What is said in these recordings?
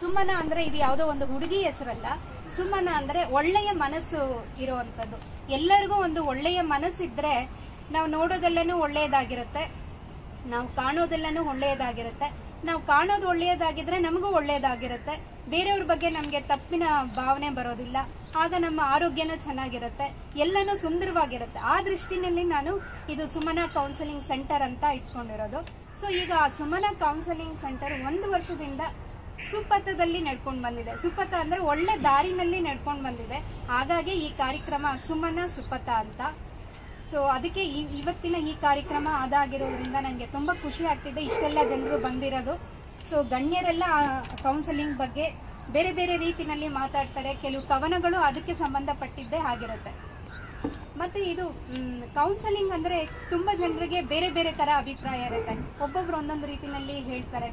ಸುಮನ ಅಂದ್ರೆ ಇದು ಯಾವುದೋ ಒಂದು ಹುಡುಗಿ ಹೆಸರಲ್ಲ ಸುಮನ ಅಂದ್ರೆ ಒಳ್ಳೆಯ ಮನಸ್ಸು ಇರುವಂತದ್ದು ಎಲ್ಲರಿಗೂ ಒಂದು ಒಳ್ಳೆಯ ಮನಸ್ಸಿದ್ರೆ ನಾವು ನೋಡೋದೆಲ್ಲನೂ ಒಳ್ಳೆಯದಾಗಿರುತ್ತೆ ನಾವು ಕಾಣೋದೆಲ್ಲನೂ ಒಳ್ಳೆಯದಾಗಿರುತ್ತೆ ನಾವು ಕಾಣೋದು ಒಳ್ಳೆಯದಾಗಿದ್ರೆ ನಮಗೂ ಒಳ್ಳೆಯದಾಗಿರುತ್ತೆ ಬೇರೆಯವ್ರ ಬಗ್ಗೆ ನಮಗೆ ತಪ್ಪಿನ ಭಾವನೆ ಬರೋದಿಲ್ಲ ಆಗ ನಮ್ಮ ಆರೋಗ್ಯನೂ ಚೆನ್ನಾಗಿರುತ್ತೆ ಎಲ್ಲನೂ ಸುಂದರವಾಗಿರುತ್ತೆ ಆ ದೃಷ್ಟಿನಲ್ಲಿ ನಾನು ಇದು ಸುಮನ ಕೌನ್ಸಿಲಿಂಗ್ ಸೆಂಟರ್ ಅಂತ ಇಟ್ಕೊಂಡಿರೋದು ಸೊ ಈಗ ಆ ಸುಮನ ಕೌನ್ಸಿಲಿಂಗ್ ಸೆಂಟರ್ ಒಂದು ವರ್ಷದಿಂದ ಸುಪಥದಲ್ಲಿ ನಡ್ಕೊಂಡು ಬಂದಿದೆ ಸುಪಥ ಅಂದ್ರೆ ಒಳ್ಳೆ ದಾರಿನಲ್ಲಿ ನಡ್ಕೊಂಡು ಬಂದಿದೆ ಹಾಗಾಗಿ ಈ ಕಾರ್ಯಕ್ರಮ ಸುಮನ ಸುಪಥ ಅಂತ ಸೊ ಅದಕ್ಕೆ ಈ- ಇವತ್ತಿನ ಈ ಕಾರ್ಯಕ್ರಮ ಅದಾಗಿರೋದ್ರಿಂದ ನನಗೆ ತುಂಬಾ ಖುಷಿ ಆಗ್ತಿದೆ ಇಷ್ಟೆಲ್ಲ ಜನರು ಬಂದಿರೋದು ಸೊ ಗಣ್ಯರೆಲ್ಲ ಕೌನ್ಸಿಲಿಂಗ್ ಬಗ್ಗೆ ಬೇರೆ ಬೇರೆ ರೀತಿನಲ್ಲಿ ಮಾತಾಡ್ತಾರೆ ಕೆಲವು ಕವನಗಳು ಅದಕ್ಕೆ ಸಂಬಂಧಪಟ್ಟಿದ್ದೇ ಆಗಿರುತ್ತೆ ಮತ್ತೆ ಇದು ಕೌನ್ಸಲಿಂಗ್ ಅಂದ್ರೆ ತುಂಬಾ ಜನರಿಗೆ ಬೇರೆ ಬೇರೆ ತರ ಅಭಿಪ್ರಾಯ ಇರುತ್ತೆ ಒಬ್ಬೊಬ್ರು ಒಂದೊಂದು ರೀತಿನಲ್ಲಿ ಹೇಳ್ತಾರೆ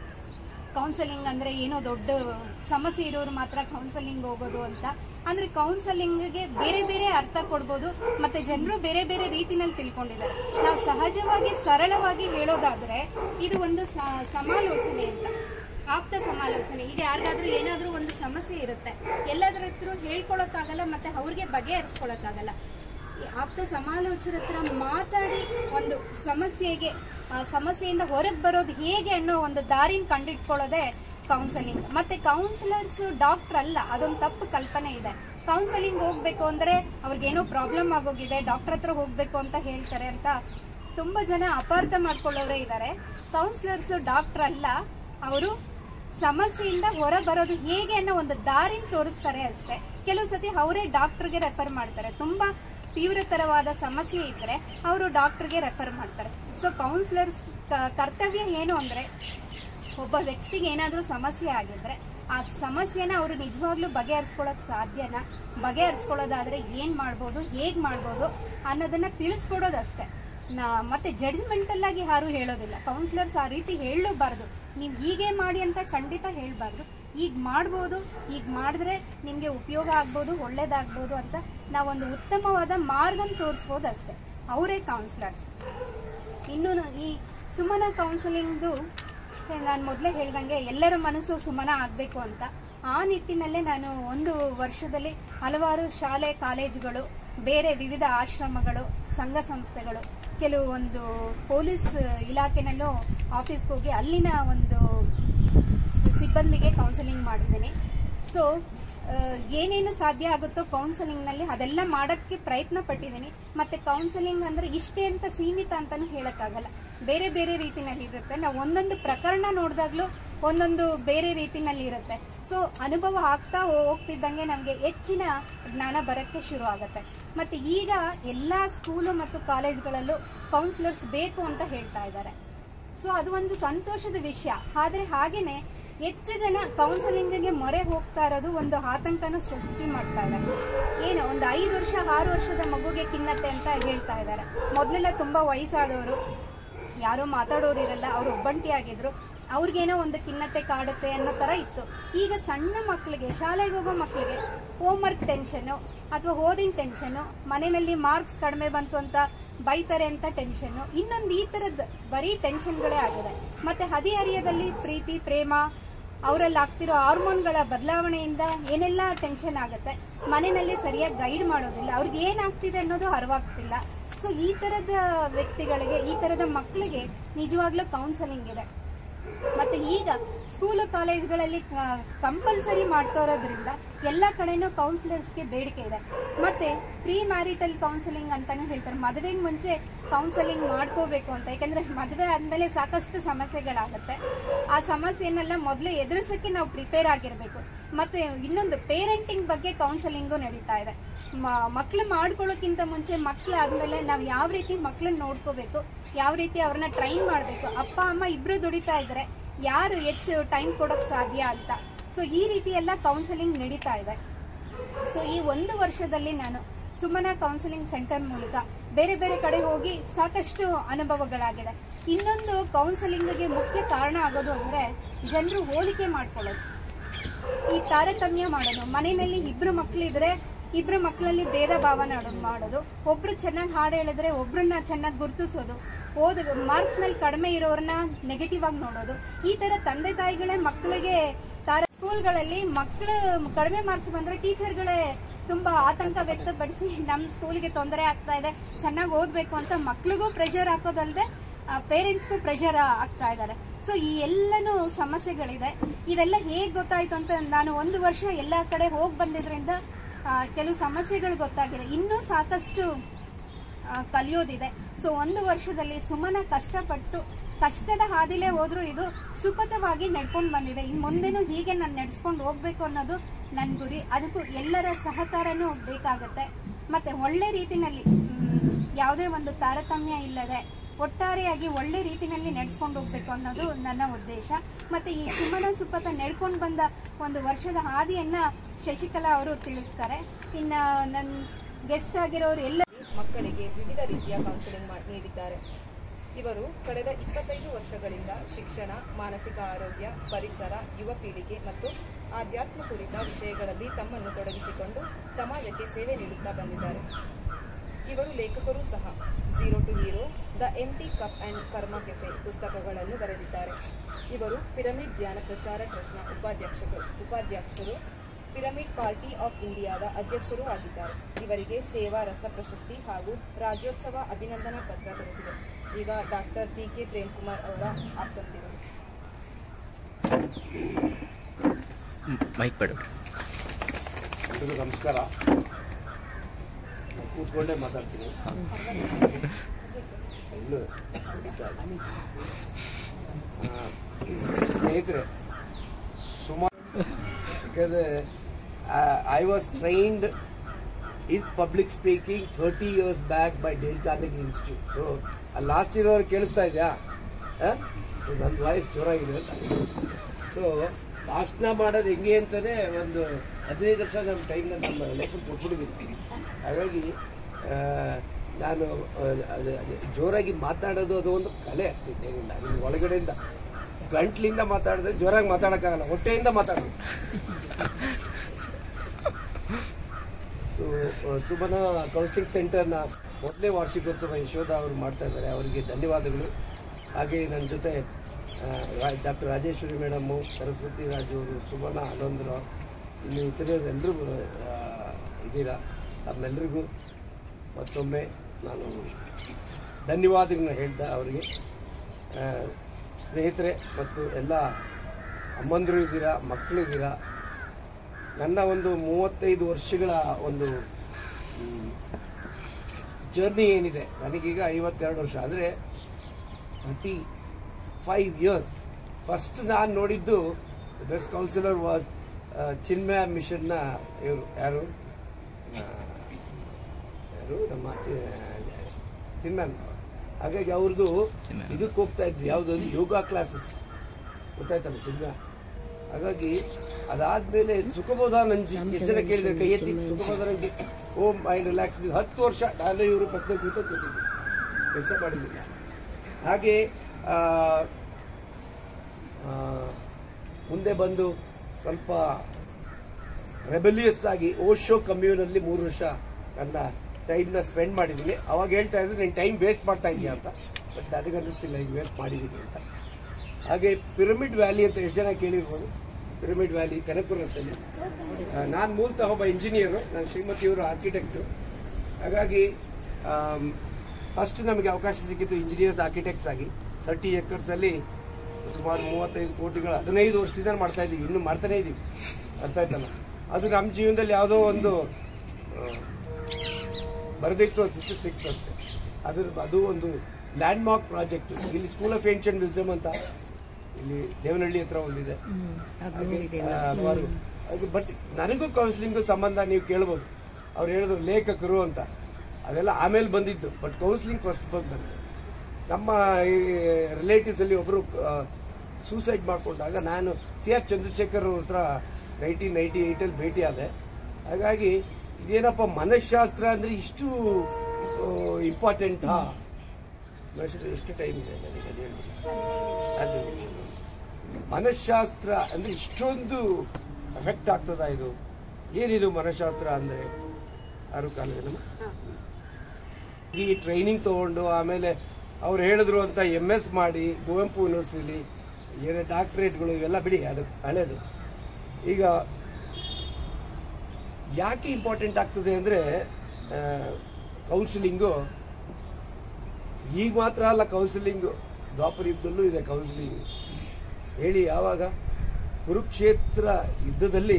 ಕೌನ್ಸಲಿಂಗ್ ಅಂದ್ರೆ ಏನೋ ದೊಡ್ಡ ಸಮಸ್ಯೆ ಇರೋರು ಮಾತ್ರ ಕೌನ್ಸಲಿಂಗ್ ಹೋಗೋದು ಅಂತ ಅಂದ್ರೆ ಕೌನ್ಸಲಿಂಗ್ಗೆ ಬೇರೆ ಬೇರೆ ಅರ್ಥ ಕೊಡ್ಬೋದು ಮತ್ತೆ ಜನರು ಬೇರೆ ಬೇರೆ ರೀತಿನಲ್ಲಿ ತಿಳ್ಕೊಂಡಿದ್ದಾರೆ ನಾವು ಸಹಜವಾಗಿ ಸರಳವಾಗಿ ಹೇಳೋದಾದ್ರೆ ಇದು ಒಂದು ಸ- ಸಮಾಲೋಚನೆ ಅಂತ ಆಪ್ತ ಸಮಾಲೋಚನೆ ಈಗ ಯಾರಿಗಾದ್ರೂ ಏನಾದ್ರೂ ಒಂದು ಸಮಸ್ಯೆ ಇರುತ್ತೆ ಎಲ್ಲದ್ರ ಹತ್ರ ಹೇಳ್ಕೊಳಕ್ಕಾಗಲ್ಲ ಮತ್ತೆ ಅವ್ರಿಗೆ ಬಗೆಹರಿಸ್ಕೊಳಕ್ಕಾಗಲ್ಲ ಈ ಆಪ್ತ ಸಮಾಲೋಚರ ಹತ್ರ ಮಾತಾಡಿ ಒಂದು ಸಮಸ್ಯೆಗೆ ಆ ಸಮಸ್ಯೆಯಿಂದ ಹೊರಗೆ ಬರೋದು ಹೇಗೆ ಅನ್ನೋ ಒಂದು ದಾರಿನ ಕಂಡಿಟ್ಕೊಳ್ಳೋದೇ ಕೌನ್ಸಲಿಂಗ್ ಮತ್ತೆ ಕೌನ್ಸಿಲರ್ಸ್ ಡಾಕ್ಟರ್ ಅಲ್ಲ ಅದೊಂದು ತಪ್ಪು ಕಲ್ಪನೆ ಇದೆ ಕೌನ್ಸಲಿಂಗ್ ಹೋಗ್ಬೇಕು ಅಂದ್ರೆ ಅವ್ರಿಗೇನೋ ಪ್ರಾಬ್ಲಮ್ ಆಗೋಗಿದೆ ಡಾಕ್ಟರ್ ಹತ್ರ ಹೋಗ್ಬೇಕು ಅಂತ ಹೇಳ್ತಾರೆ ಅಂತ ತುಂಬಾ ಜನ ಅಪಾರ್ಥ ಮಾಡ್ಕೊಳ್ಳೋರೇ ಇದ್ದಾರೆ ಕೌನ್ಸಿಲರ್ಸ್ ಡಾಕ್ಟರ್ ಅಲ್ಲ ಅವರು ಸಮಸ್ಯೆಯಿಂದ ಹೊರ ಬರೋದು ಹೇಗೆ ಅನ್ನೋ ಒಂದು ದಾರಿನ ತೋರಿಸ್ತಾರೆ ಅಷ್ಟೇ ಕೆಲವು ಸತಿ ಅವರೇ ಡಾಕ್ಟರ್ಗೆ ರೆಫರ್ ಮಾಡ್ತಾರೆ ತುಂಬಾ ತೀವ್ರತರವಾದ ಸಮಸ್ಯೆ ಇದ್ರೆ ಅವರು ಡಾಕ್ಟರ್ಗೆ ರೆಫರ್ ಮಾಡ್ತಾರೆ ಸೊ ಕೌನ್ಸಿಲರ್ಸ್ ಕರ್ತವ್ಯ ಏನು ಅಂದ್ರೆ ಒಬ್ಬ ವ್ಯಕ್ತಿಗೆ ಏನಾದ್ರೂ ಸಮಸ್ಯೆ ಆಗಿದ್ರೆ ಆ ಸಮಸ್ಯೆನ ಅವರು ನಿಜವಾಗ್ಲೂ ಬಗೆಹರಿಸ್ಕೊಳಕ್ ಸಾಧ್ಯನಾ ಬಗೆಹರಿಸ್ಕೊಳ್ಳೋದಾದ್ರೆ ಏನ್ ಮಾಡ್ಬೋದು ಹೇಗ್ ಮಾಡ್ಬೋದು ಅನ್ನೋದನ್ನ ತಿಳಿಸ್ಕೊಡೋದಷ್ಟೇ ನಾ ಮತ್ತೆ ಜಡ್ಜ್ಮೆಂಟಲ್ ಆಗಿ ಯಾರು ಹೇಳೋದಿಲ್ಲ ಕೌನ್ಸಿಲರ್ಸ್ ಆ ರೀತಿ ಹೇಳಬಾರ್ದು ನೀವು ಹೀಗೆ ಮಾಡಿ ಅಂತ ಖಂಡಿತ ಹೇಳ್ಬಾರ್ದು ಈಗ ಮಾಡ್ಬೋದು ಈಗ ಮಾಡಿದ್ರೆ ನಿಮ್ಗೆ ಉಪಯೋಗ ಆಗ್ಬೋದು ಒಳ್ಳೇದಾಗ್ಬೋದು ಅಂತ ನಾವೊಂದು ಉತ್ತಮವಾದ ಮಾರ್ಗನ ತೋರಿಸ್ಬೋದು ಅಷ್ಟೇ ಅವರೇ ಕೌನ್ಸಿಲರ್ಸ್ ಇನ್ನು ನ- ಈ ಸುಮನ ಕೌನ್ಸಿಲಿಂಗ್ದು ನಾನು ಮೊದಲೇ ಹೇಳ್ದಂಗೆ ಎಲ್ಲರ ಮನಸ್ಸು ಸುಮನ ಆಗಬೇಕು ಅಂತ ಆ ನಿಟ್ಟಿನಲ್ಲೇ ನಾನು ಒಂದು ವರ್ಷದಲ್ಲಿ ಹಲವಾರು ಶಾಲೆ ಕಾಲೇಜುಗಳು ಬೇರೆ ವಿವಿಧ ಆಶ್ರಮಗಳು ಸಂಘ ಸಂಸ್ಥೆಗಳು ಕೆಲವು ಒಂದು ಪೊಲೀಸ್ ಇಲಾಖೆನಲ್ಲೂ ಆಫೀಸ್ಗೆ ಹೋಗಿ ಅಲ್ಲಿನ ಒಂದು ಸಿಬ್ಬಂದಿಗೆ ಕೌನ್ಸಿಲಿಂಗ್ ಮಾಡಿದ್ದೀನಿ ಸೊ ಏನೇನು ಸಾಧ್ಯ ಆಗುತ್ತೋ ಕೌನ್ಸಿಲಿಂಗ್ ನಲ್ಲಿ ಅದೆಲ್ಲ ಮಾಡಕ್ಕೆ ಪ್ರಯತ್ನ ಪಟ್ಟಿದ್ದೀನಿ ಮತ್ತೆ ಕೌನ್ಸಿಲಿಂಗ್ ಅಂದ್ರೆ ಇಷ್ಟೇ ಅಂತ ಸೀಮಿತ ಅಂತಾನು ಹೇಳಕ್ಕಾಗಲ್ಲ ಬೇರೆ ಬೇರೆ ರೀತಿನಲ್ಲಿ ಇರುತ್ತೆ ನಾವು ಒಂದೊಂದು ಪ್ರಕರಣ ನೋಡಿದಾಗ್ಲೂ ಒಂದೊಂದು ಬೇರೆ ರೀತಿನಲ್ಲಿ ಇರುತ್ತೆ ಸೊ ಅನುಭವ ಆಗ್ತಾ ಹೋಗ್ತಿದ್ದಂಗೆ ನಮಗೆ ಹೆಚ್ಚಿನ ಜ್ಞಾನ ಬರಕ್ಕೆ ಶುರು ಆಗುತ್ತೆ ಮತ್ತೆ ಈಗ ಎಲ್ಲಾ ಸ್ಕೂಲು ಮತ್ತು ಕಾಲೇಜ್ಗಳಲ್ಲೂ ಕೌನ್ಸಿಲರ್ಸ್ ಬೇಕು ಅಂತ ಹೇಳ್ತಾ ಇದ್ದಾರೆ ಸೊ ಅದು ಒಂದು ಸಂತೋಷದ ವಿಷಯ ಆದ್ರೆ ಹಾಗೇನೆ ಹೆಚ್ಚು ಜನ ಕೌನ್ಸಲಿಂಗ್ಗೆ ಮೊರೆ ಹೋಗ್ತಾ ಇರೋದು ಒಂದು ಆತಂಕನ ಸೃಷ್ಟಿ ಮಾಡ್ತಾ ಇದ್ದಾರೆ ಏನು ಒಂದು ಐದು ವರ್ಷ ಆರು ವರ್ಷದ ಮಗುಗೆ ಖಿನ್ನತೆ ಅಂತ ಹೇಳ್ತಾ ಇದ್ದಾರೆ ಮೊದಲೆಲ್ಲ ತುಂಬಾ ವಯಸ್ಸಾದವರು ಯಾರೋ ಮಾತಾಡೋರಿರಲ್ಲ ಅವ್ರು ಒಬ್ಬಂಟಿಯಾಗಿದ್ರು ಅವ್ರಿಗೇನೋ ಒಂದು ಖಿನ್ನತೆ ಕಾಡುತ್ತೆ ಅನ್ನೋ ತರ ಇತ್ತು ಈಗ ಸಣ್ಣ ಮಕ್ಕಳಿಗೆ ಶಾಲೆಗೆ ಹೋಗೋ ಮಕ್ಕಳಿಗೆ ಹೋಮ್ವರ್ಕ್ ಟೆನ್ಷನ್ನು ಅಥವಾ ಓದಿನ ಟೆನ್ಷನ್ನು ಮನೆಯಲ್ಲಿ ಮಾರ್ಕ್ಸ್ ಕಡಿಮೆ ಬಂತು ಅಂತ ಬೈತಾರೆ ಅಂತ ಟೆನ್ಷನ್ನು ಇನ್ನೊಂದು ಈ ತರದ ಬರೀ ಟೆನ್ಷನ್ಗಳೇ ಆಗಿದೆ ಮತ್ತೆ ಹದಿಹರಿಯದಲ್ಲಿ ಪ್ರೀತಿ ಪ್ರೇಮ ಅವರಲ್ಲಿ ಆಗ್ತಿರೋ ಹಾರ್ಮೋನ್ಗಳ ಬದಲಾವಣೆಯಿಂದ ಏನೆಲ್ಲ ಟೆನ್ಷನ್ ಆಗುತ್ತೆ ಮನೆಯಲ್ಲಿ ಸರಿಯಾಗಿ ಗೈಡ್ ಮಾಡೋದಿಲ್ಲ ಅವ್ರಿಗೆ ಏನಾಗ್ತಿದೆ ಅನ್ನೋದು ಅರಿವಾಗ್ತಿಲ್ಲ ಸೊ ಈ ತರದ ವ್ಯಕ್ತಿಗಳಿಗೆ ಈ ತರದ ಮಕ್ಕಳಿಗೆ ನಿಜವಾಗ್ಲೂ ಕೌನ್ಸಲಿಂಗ್ ಇದೆ ಮತ್ತೆ ಈಗ ಸ್ಕೂಲ್ ಕಾಲೇಜ್ಗಳಲ್ಲಿ ಕಂಪಲ್ಸರಿ ಮಾಡ್ತಾ ಇರೋದ್ರಿಂದ ಎಲ್ಲ ಕಡೆನೂ ಕೌನ್ಸಿಲರ್ಸ್ಗೆ ಬೇಡಿಕೆ ಇದೆ ಮತ್ತೆ ಪ್ರೀ ಮ್ಯಾರಿಟಲ್ ಕೌನ್ಸಿಲಿಂಗ್ ಅಂತಾನು ಹೇಳ್ತಾರೆ ಮದುವೆಗೆ ಮುಂಚೆ ಕೌನ್ಸಿಲಿಂಗ್ ಮಾಡ್ಕೋಬೇಕು ಅಂತ ಯಾಕಂದ್ರೆ ಮದುವೆ ಆದ್ಮೇಲೆ ಸಾಕಷ್ಟು ಸಮಸ್ಯೆಗಳಾಗುತ್ತೆ ಆ ಸಮಸ್ಯೆನೆಲ್ಲ ಮೊದಲೇ ಎದುರಿಸಕ್ಕೆ ನಾವು ಪ್ರಿಪೇರ್ ಆಗಿರ್ಬೇಕು ಮತ್ತೆ ಇನ್ನೊಂದು ಪೇರೆಂಟಿಂಗ್ ಬಗ್ಗೆ ಕೌನ್ಸಿಲಿಂಗು ನಡೀತಾ ಇದೆ ಮಕ್ಳು ಮಾಡ್ಕೊಳ್ಳೋಕ್ಕಿಂತ ಮುಂಚೆ ಮಕ್ಳು ಆದ್ಮೇಲೆ ನಾವು ಯಾವ ರೀತಿ ಮಕ್ಳನ್ನ ನೋಡ್ಕೋಬೇಕು ಯಾವ ರೀತಿ ಅವ್ರನ್ನ ಟ್ರೈನ್ ಮಾಡಬೇಕು ಅಪ್ಪ ಅಮ್ಮ ಇಬ್ರು ದುಡಿತಾ ಇದ್ರೆ ಯಾರು ಹೆಚ್ಚು ಟೈಮ್ ಕೊಡೋಕ್ ಸಾಧ್ಯ ಅಂತ ಸೊ ಈ ರೀತಿ ಎಲ್ಲ ಕೌನ್ಸಿಲಿಂಗ್ ನಡೀತಾ ಇದೆ ಸೊ ಈ ಒಂದು ವರ್ಷದಲ್ಲಿ ನಾನು ಸುಮನ ಕೌನ್ಸಿಲಿಂಗ್ ಸೆಂಟರ್ ಮೂಲಕ ಬೇರೆ ಬೇರೆ ಕಡೆ ಹೋಗಿ ಸಾಕಷ್ಟು ಅನುಭವಗಳಾಗಿದೆ ಇನ್ನೊಂದು ಕೌನ್ಸಿಲಿಂಗ್ಗೆ ಮುಖ್ಯ ಕಾರಣ ಆಗೋದು ಅಂದ್ರೆ ಜನರು ಹೋಲಿಕೆ ಮಾಡ್ಕೊಳ್ಳೋದು ಈ ತಾರತಮ್ಯ ಮಾಡೋದು ಮನೆಯಲ್ಲಿ ಇಬ್ರು ಮಕ್ಳಿದ್ರೆ ಇಬ್ರು ಮಕ್ಕಳಲ್ಲಿ ಭೇದ ಭಾವ ನಡು- ಮಾಡೋದು ಒಬ್ರು ಚೆನ್ನಾಗಿ ಹಾಡು ಹೇಳಿದ್ರೆ ಒಬ್ರನ್ನ ಚೆನ್ನಾಗಿ ಗುರುತಿಸೋದು ಓದ್ ಮಾರ್ಕ್ಸ್ ನಲ್ಲಿ ಕಡಿಮೆ ಇರೋರನ್ನ ನೆಗೆಟಿವ್ ಆಗಿ ನೋಡೋದು ಈ ತರ ತಂದೆ ತಾಯಿಗಳೇ ಮಕ್ಕಳಿಗೆ ತಾರ ಸ್ಕೂಲ್ ಸ್ಕೂಲ್ಗಳಲ್ಲಿ ಮಕ್ಕಳು ಕಡಿಮೆ ಮಾರ್ಕ್ಸ್ ಬಂದ್ರೆ ಟೀಚರ್ಗಳೇ ತುಂಬಾ ಆತಂಕ ವ್ಯಕ್ತಪಡಿಸಿ ನಮ್ ಸ್ಕೂಲ್ಗೆ ತೊಂದರೆ ಆಗ್ತಾ ಇದೆ ಚೆನ್ನಾಗಿ ಓದ್ಬೇಕು ಅಂತ ಮಕ್ಳಿಗೂ ಪ್ರೆಷರ್ ಹಾಕೋದಲ್ದೆ ಪೇರೆಂಟ್ಸ್ಗೂ ಪ್ರೆಷರ್ ಆಗ್ತಾ ಇದ್ದಾರೆ ಸೊ ಈ ಎಲ್ಲನೂ ಸಮಸ್ಯೆಗಳಿದೆ ಇದೆಲ್ಲ ಹೇಗ್ ಗೊತ್ತಾಯ್ತು ಅಂತ ನಾನು ಒಂದು ವರ್ಷ ಎಲ್ಲಾ ಕಡೆ ಹೋಗ್ ಬಂದಿದ್ರಿಂದ ಆ, ಕೆಲವು ಸಮಸ್ಯೆಗಳು ಗೊತ್ತಾಗಿದೆ ಇನ್ನೂ ಸಾಕಷ್ಟು ಆ, ಕಲಿಯೋದಿದೆ ಸೊ ಒಂದು ವರ್ಷದಲ್ಲಿ ಸುಮನ ಕಷ್ಟಪಟ್ಟು ಕಷ್ಟದ ಹಾದಿಲೇ ಹೋದ್ರು ಇದು ಸುಖತವಾಗಿ ನಡ್ಕೊಂಡು ಬಂದಿದೆ ಇನ್ ಮುಂದೆನೂ ಹೀಗೆ ನಾನು ನಡೆಸ್ಕೊಂಡು ಹೋಗ್ಬೇಕು ಅನ್ನೋದು ನನ್ನ ಗುರಿ ಅದಕ್ಕೂ ಎಲ್ಲರ ಸಹಕಾರನೂ ಬೇಕಾಗುತ್ತೆ ಮತ್ತೆ ಒಳ್ಳೆ ರೀತಿನಲ್ಲಿ ಮ್, ಯಾವುದೇ ಒಂದು ತಾರತಮ್ಯ ಇಲ್ಲದೆ ಒಟ್ಟಾರೆಯಾಗಿ ಒಳ್ಳೆ ರೀತಿನಲ್ಲಿ ನಡೆಸ್ಕೊಂಡು ಹೋಗ್ಬೇಕು ಅನ್ನೋದು ನನ್ನ ಉದ್ದೇಶ ಮತ್ತೆ ಈ ಸುಮನ ಸುಪಥ ನಡ್ಕೊಂಡು ಬಂದ ಒಂದು ವರ್ಷದ ಹಾದಿಯನ್ನ ಶಶಿಕಲಾ ಅವರು ತಿಳಿಸ್ತಾರೆ ಇನ್ನ ನನ್ನ ಗೆಸ್ಟ್ ಆಗಿರೋರು ಎಲ್ಲ ಮಕ್ಕಳಿಗೆ ವಿವಿಧ ರೀತಿಯ ಕೌನ್ಸಿಲಿಂಗ್ ಮಾ- ನೀಡಿದ್ದಾರೆ ಇವರು ಕಳೆದ ಇಪ್ಪತ್ತೈದು ವರ್ಷಗಳಿಂದ ಶಿಕ್ಷಣ ಮಾನಸಿಕ ಆರೋಗ್ಯ ಪರಿಸರ ಯುವ ಪೀಳಿಗೆ ಮತ್ತು ಆಧ್ಯಾತ್ಮ ಕುರಿತ ವಿಷಯಗಳಲ್ಲಿ ತಮ್ಮನ್ನು ತೊಡಗಿಸಿಕೊಂಡು ಸಮಾಜಕ್ಕೆ ಸೇವೆ ನೀಡುತ್ತಾ ಬಂದಿದ್ದಾರೆ ಇವರು ಲೇಖಕರೂ ಸಹ zero to hero the empty cup and Karma cafe ಪುಸ್ತಕಗಳನ್ನು ಬರೆದಿದ್ದಾರೆ ಇವರು ಪಿರಮಿಡ್ ಧ್ಯಾನ ಪ್ರಚಾರ ಟ್ರಸ್ಟ್ನ ಉಪಾಧ್ಯಕ್ಷರು ಉಪಾಧ್ಯಕ್ಷರು ಪಿರಮಿಡ್ ಪಾರ್ಟಿ ಆಫ್ ಇಂಡಿಯಾದ ಅಧ್ಯಕ್ಷರೂ ಆಗಿದ್ದಾರೆ ಇವರಿಗೆ ಸೇವಾ ರತ್ನ ಪ್ರಶಸ್ತಿ ಹಾಗೂ ರಾಜ್ಯೋತ್ಸವ ಅಭಿನಂದನಾ ಪತ್ರ ದೊರೆತಿದೆ ಈಗ ಡಾಕ್ಟರ್ ಟಿ ಕೆ ಪ್ರೇಮ್ಕುಮಾರ್ ಅವರ ಆಪ್ತಂದಿರು ಮೈಕ್ ಬೇಡ ಎಲ್ರಿಗೂ ನಮಸ್ಕಾರ ನಾನು ಕೂತ್ಕೊಂಡೇ ಮಾತಾಡ್ತೀನಿ ಇನ್ನು ಆ, ಸ್ನೇಹಿತರೆ ಸುಮಾರು ಯಾಕಂದರೆ I was trained in public speaking thirty years back by Dale Carnegie institute so last ಇರೋರು ಕೇಳಿಸ್ತಾ ಇದೆಯಾ ನನ್ನ ವಾಯ್ಸ್ ಜೋರಾಗಿದೆ ಅಂತ ಸೊ ಭಾಷಣ ಮಾಡೋದು ಹೆಂಗೆ ಅಂತಾನೆ ಒಂದು ಹದಿನೈದು ವರ್ಷ ನಮ್ಮ ಟೈಮ್ನ ನಮ್ಮ ಲೆಕ್ಕ ಕೊಟ್ಬಿಟ್ಟಿದ್ದೀನಿ ಹಾಗಾಗಿ ಆ, ನಾನು ಆ, ಅದು- ಅದು ಜೋರಾಗಿ ಮಾತಾಡೋದು ಅದು ಒಂದು ಕಲೆ ಅಷ್ಟೇ ಏನಿಲ್ಲ ನಿಮ್ಮ ಒಳಗಡೆಯಿಂದ ಗಂಟ್ಲಿಂದ ಮಾತಾಡಿದ್ರೆ ಜೋರಾಗಿ ಮಾತಾಡೋಕ್ಕಾಗಲ್ಲ ಹೊಟ್ಟೆಯಿಂದ ಮಾತಾಡೋದು ಸೊ ಸುಮನ ಕೌನ್ಸಿಲಿಂಗ್ ಸೆಂಟರ್ನ ಮೊದಲನೇ ವಾರ್ಷಿಕೋತ್ಸವ ಯಶೋಧ ಅವರು ಮಾಡ್ತಾ ಇದ್ದಾರೆ ಅವರಿಗೆ ಧನ್ಯವಾದಗಳು ಹಾಗೆ ನನ್ನ ಜೊತೆ ಡಾಕ್ಟರ್ ರಾಜೇಶ್ವರಿ ಮೇಡಮ್ಮು ಸರಸ್ವತಿ ರಾಜು ಅವರು ಸುಮನ ಆನಂದರಾವ್ ಇನ್ನು ಇತರರೆಲ್ಲರೂ ಇದ್ದೀರಾ ತಮ್ಮೆಲ್ಲರಿಗೂ ಮತ್ತೊಮ್ಮೆ ನಾನು ಧನ್ಯವಾದಗಳನ್ನ ಹೇಳ್ದೆ ಅವರಿಗೆ ಆ, ಸ್ನೇಹಿತರೆ ಮತ್ತು ಎಲ್ಲ ಅಮ್ಮಂದರು ಇದ್ದೀರಾ ಮಕ್ಕಳಿದ್ದೀರಾ ನನ್ನ ಒಂದು ಮೂವತ್ತೈದು ವರ್ಷಗಳ ಒಂದು ಜರ್ನಿ ಏನಿದೆ ನನಗೀಗ ಐವತ್ತೆರಡು ವರ್ಷ ಆದರೆ ಥರ್ಟಿ ಫೈವ್ ಇಯರ್ಸ್ ಫಸ್ಟ್ ನಾನು ನೋಡಿದ್ದು ಬೆಸ್ಟ್ ಕೌನ್ಸಿಲರ್ ವಾಸ್ ಚಿನ್ಮಯ ಮಿಷನ್ನ ಇವರು ಯಾರು ಆ, ಯಾರು ನಮ್ಮ ಚಿನ್ಮಯನ್ ಹಾಗಾಗಿ ಅವ್ರದ್ದು ಇದಕ್ಕೆ ಹೋಗ್ತಾ ಇದ್ವಿ ಯಾವುದೊಂದು ಯೋಗ ಕ್ಲಾಸಸ್ ಗೊತ್ತಾಯ್ತಲ್ಲ ಚಿನ್ಮಯ ಹಾಗಾಗಿ ಅದಾದ್ಮೇಲೆ ಸುಖಬೋಧ ನಂಜಿ ಎಷ್ಟು ಜನ ಕೇಳಿದ್ರೆ ಕೈ ಎತ್ತಿ Sukhabodhananda oh mind relax ಹತ್ತು ವರ್ಷ ನಾನು ಇವರು ಪಕ್ಕದಲ್ಲಿ ಕೂತು ಕೂತಿದ್ದೆ ಕೆಲಸ ಮಾಡಿದ್ದೀನಿ ಹಾಗೆ ಆ, ಆ, ಮುಂದೆ ಬಂದು ಸ್ವಲ್ಪ ರೆಬಲಿಯಸ್ ಆಗಿ ಓಶೋ ಕಮ್ಯೂನಲ್ಲಿ ಮೂರು ವರ್ಷ ನನ್ನ ಟೈಮ್ನ ಸ್ಪೆಂಡ್ ಮಾಡಿದ್ದೀನಿ ಅವಾಗ ಹೇಳ್ತಾ ಇದ್ರು ನೀನು ಟೈಮ್ ವೇಸ್ಟ್ ಮಾಡ್ತಾ ಇದೀಯ ಅಂತ ಬಟ್ ನನಗೆ ಅನ್ನಿಸ್ತಿಲ್ಲ ಈಗ ವೇಸ್ಟ್ ಮಾಡಿದ್ದೀನಿ ಅಂತ ಹಾಗೆ ಪಿರಮಿಡ್ ವ್ಯಾಲಿ ಅಂತ ಎಷ್ಟು ಜನ ಕೇಳಿರ್ಬೋದು ಪಿರಮಿಡ್ ವ್ಯಾಲಿ ಕನಕಪುರ ರಸ್ತೆಯಲ್ಲಿ ನಾನು ಮೂಲತಃ ಒಬ್ಬ ಇಂಜಿನಿಯರು ನಾನು ಶ್ರೀಮತಿಯವರು ಆರ್ಕಿಟೆಕ್ಟು ಹಾಗಾಗಿ ಫಸ್ಟ್ ನಮಗೆ ಅವಕಾಶ ಸಿಕ್ಕಿತ್ತು ಇಂಜಿನಿಯರ್ಸ್ ಆರ್ಕಿಟೆಕ್ಟ್ಸ್ ಆಗಿ ತರ್ಟಿ ಏಕರ್ಸಲ್ಲಿ ಸುಮಾರು ಮೂವತ್ತೈದು ಕೋಟಿಗಳ ಹದಿನೈದು ವರ್ಷದಿಂದ ಮಾಡ್ತಾ ಇದ್ದೀವಿ ಇನ್ನೂ ಮಾಡ್ತಾನೇ ಇದ್ದೀವಿ ಅರ್ಥ ಆಯ್ತಲ್ಲ ಅದು ನಮ್ಮ ಜೀವನದಲ್ಲಿ ಯಾವುದೋ ಒಂದು ಆ, ಬರೆದಿಟ್ಟು ಅನ್ಸುತ್ತೆ ಸಿಕ್ತು ಅಷ್ಟೇ ಅದ್ರ ಅದು ಒಂದು ಲ್ಯಾಂಡ್ ಮಾರ್ಕ್ ಪ್ರಾಜೆಕ್ಟ್ ಇಲ್ಲಿ ಸ್ಕೂಲ್ ಆಫ್ ಏನ್ಷಿಯಂಟ್ ವಿಸ್ಡಮ್ ಅಂತ ಇಲ್ಲಿ ದೇವನಹಳ್ಳಿ ಹತ್ರ ಒಂದಿದೆ ಹಾಗೆ, ಆ, ಹಲವಾರು ಅದು ಬಟ್ ನನಗೂ ಕೌನ್ಸಿಲಿಂಗು ಸಂಬಂಧ ನೀವು ಕೇಳ್ಬೋದು ಅವ್ರು ಹೇಳಿದ್ರು ಲೇಖಕರು ಅಂತ ಅದೆಲ್ಲ ಆಮೇಲೆ ಬಂದಿದ್ದು ಬಟ್ ಕೌನ್ಸಿಲಿಂಗ್ ಫಸ್ಟ್ ಬಂದು ನನಗೆ ನಮ್ಮ ರಿಲೇಟಿವ್ಸ್ ಅಲ್ಲಿ ಒಬ್ಬರು ಸೂಸೈಡ್ ಮಾಡಿಕೊಂಡಾಗ ನಾನು ಸಿ ಆರ್ ಚಂದ್ರಶೇಖರ್ ಅವ್ರ ಹತ್ರ ನೈನ್ಟೀನ್ ನೈಂಟಿ ಏಯ್ಟಲ್ಲಿ ಭೇಟಿ ಆದೆ ಹಾಗಾಗಿ ಇದೇನಪ್ಪ ಮನಃಶಾಸ್ತ್ರ ಅಂದರೆ ಇಷ್ಟು ಇಂಪಾರ್ಟೆಂಟಾ ಎಷ್ಟು ಟೈಮ್ ಇದೆ ನನಗೆ ಅದು ಹೇಳಿ ಅದು ಮನಃಶಾಸ್ತ್ರ ಅಂದರೆ ಇಷ್ಟೊಂದು ಎಫೆಕ್ಟ್ ಆಗ್ತದ ಇದು ಏನಿದು ಮನಃಶಾಸ್ತ್ರ ಅಂದರೆ ಯಾರು ಕಾಲದಲ್ಲಿ ಈ ಟ್ರೈನಿಂಗ್ ತಗೊಂಡು ಆಮೇಲೆ ಅವ್ರು ಹೇಳಿದ್ರು ಅಂತ ಎಮ್ ಎಸ್ ಮಾಡಿ ಕುವೆಂಪು ಯೂನಿವರ್ಸಿಟಿಲಿ ಏನೇ ಡಾಕ್ಟ್ರೇಟ್ಗಳು ಇವೆಲ್ಲ ಬಿಡಿ ಅದು ಹಳೇದು ಈಗ ಯಾಕೆ ಇಂಪಾರ್ಟೆಂಟ್ ಆಗ್ತದೆ ಅಂದರೆ ಕೌನ್ಸಿಲಿಂಗು ಈಗ ಮಾತ್ರ ಅಲ್ಲ ಕೌನ್ಸಿಲಿಂಗು ದ್ವಾಪರ ಯುದ್ಧದಲ್ಲೂ ಇದೆ ಕೌನ್ಸಿಲಿಂಗ್ ಹೇಳಿ ಯಾವಾಗ ಕುರುಕ್ಷೇತ್ರ ಯುದ್ಧದಲ್ಲಿ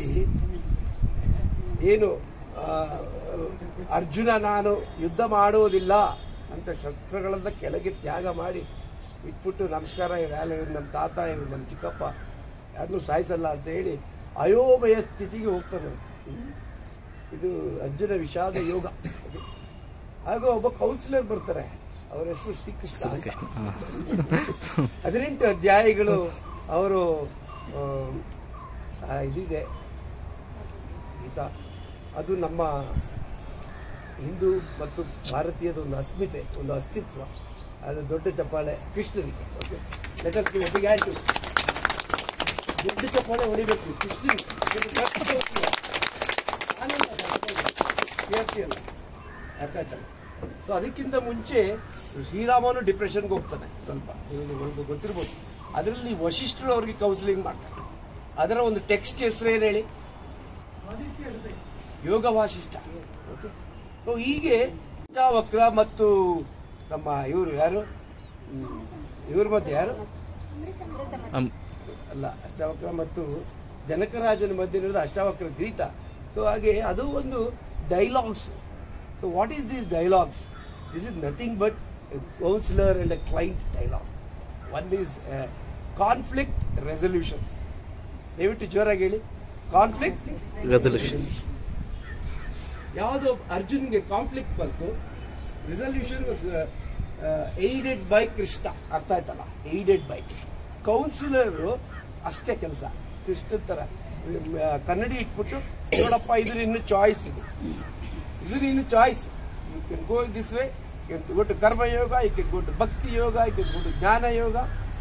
ಏನು ಆ, ಅರ್ಜುನ ನಾನು ಯುದ್ಧ ಮಾಡುವುದಿಲ್ಲ ಅಂತ ಶಸ್ತ್ರಗಳನ್ನ ಕೆಳಗೆ ತ್ಯಾಗ ಮಾಡಿ ಇಟ್ಬಿಟ್ಟು ನಮಸ್ಕಾರ ಇವ್ರು ಇವ್ರು ನಮ್ಮ ತಾತ ಇವ್ರು ನಮ್ಮ ಚಿಕ್ಕಪ್ಪ ಯಾರನ್ನೂ ಸಾಯಿಸಲ್ಲ ಅಂತ ಹೇಳಿ ಅಯೋಮಯ ಸ್ಥಿತಿಗೆ ಹೋಗ್ತಾನೆ ಅವ್ನು. ಇದು ಅರ್ಜುನ ವಿಷಾದ ಯೋಗ ಆಗ ಒಬ್ಬ ಕೌನ್ಸಿಲರ್ ಬರ್ತಾರೆ ಅವರ ಹೆಸರು ಶ್ರೀಕೃಷ್ಣ ಅಂತ. ಕೃಷ್ಣ ಹಾ. ಹದಿನೆಂಟು ಅಧ್ಯಾಯಗಳು ಅವರು ಆ, ಆ, ಇದಿದೆ ಗೀತಾ ಅದು ನಮ್ಮ ಹಿಂದೂ ಮತ್ತು ಭಾರತೀಯದ ಒಂದು ಅಸ್ಮಿತೆ ಒಂದು ಅಸ್ತಿತ್ವ ಅದು ದೊಡ್ಡ ಚಪ್ಪಾಳೆ ಕೃಷ್ಣನಿಗೆ ಓಕೆ ಲೆಟರ್ಸ್ ಬಿಗ್ ಆಯ್ತು ದೊಡ್ಡ ಚಪ್ಪಾಳೆ ಹೊಡಿಬೇಕು ಕೃಷ್ಣನಿಗೆ ಇದು first ಕೌನ್ಸಿಲರ್. ಆನಂದ ಕೇಳ್ತಿ ಅಲ್ಲ ಅರ್ಥ ಆಯ್ತಲ್ಲ ಸೊ ಅದಕ್ಕಿಂತ ಮುಂಚೆ ಶ್ರೀರಾಮನು ಡಿಪ್ರೆಷನ್ಗೆ ಹೋಗ್ತಾನೆ ಸ್ವಲ್ಪ ನಿಮ್ಗೆ ಗೊತ್ತಿರ್ಬೋದು ಅದರಲ್ಲಿ ವಶಿಷ್ಠರು ಅವ್ರಿಗೆ ಕೌನ್ಸಿಲಿಂಗ್ ಮಾಡ್ತಾರೆ ಅದರ ಒಂದು ಟೆಕ್ಸ್ಟ್ ಹೆಸರು ಏನು ಹೇಳಿ ಯೋಗ ವಾಸಿಷ್ಠ ಸೊ ಹೀಗೆ ವಕ್ರ ಮತ್ತು ನಮ್ಮ ಇವರು ಯಾರು ಹ್ಮ್, ಇವ್ರ ಮಧ್ಯೆ ಯಾರು ಅಮ್- ಅಲ್ಲ ಅಷ್ಟಾವಕ್ರ ಮತ್ತು ಜನಕರಾಜನ ಮಧ್ಯೆ ಇರೋದು ಅಷ್ಟಾವಕ್ರ ಗೀತ ಸೊ ಹಾಗೆ ಅದು ಒಂದು dialogues so what is this dialogues this is nothing but counsellor and a client dialogue one is conflict resolution ದಯವಿಟ್ಟು ಜೋರಾಗಿ ಹೇಳಿ ಕಾನ್ಫ್ಲಿಕ್ಟ್ Resolution. ಯಾವುದೋ ಅರ್ಜುನ್ಗೆ ಕಾನ್ಫ್ಲಿಕ್ಟ್ ಬಂತು resolution was aided by Krishna ಅರ್ಥ ಆಯ್ತಲ್ಲ ಏಡೆಡ್ ಬೈ ಕೌನ್ಸಿಲರ್ ಅಷ್ಟೇ ಕೆಲಸ ಕೃಷ್ಣ ತರ ಆ, ಕನ್ನಡಿ ಇಟ್ಬಿಟ್ಟು ನೋಡಪ್ಪ ಇದ್ರ ಇನ್ನು ಚಾಯ್ಸ್ ಇದೆ ಇದ್ರ ಇನ್ನು choice you can go this way you can go to Karmayoga you can go to Bhakti Yoga you can go to Jnana Yoga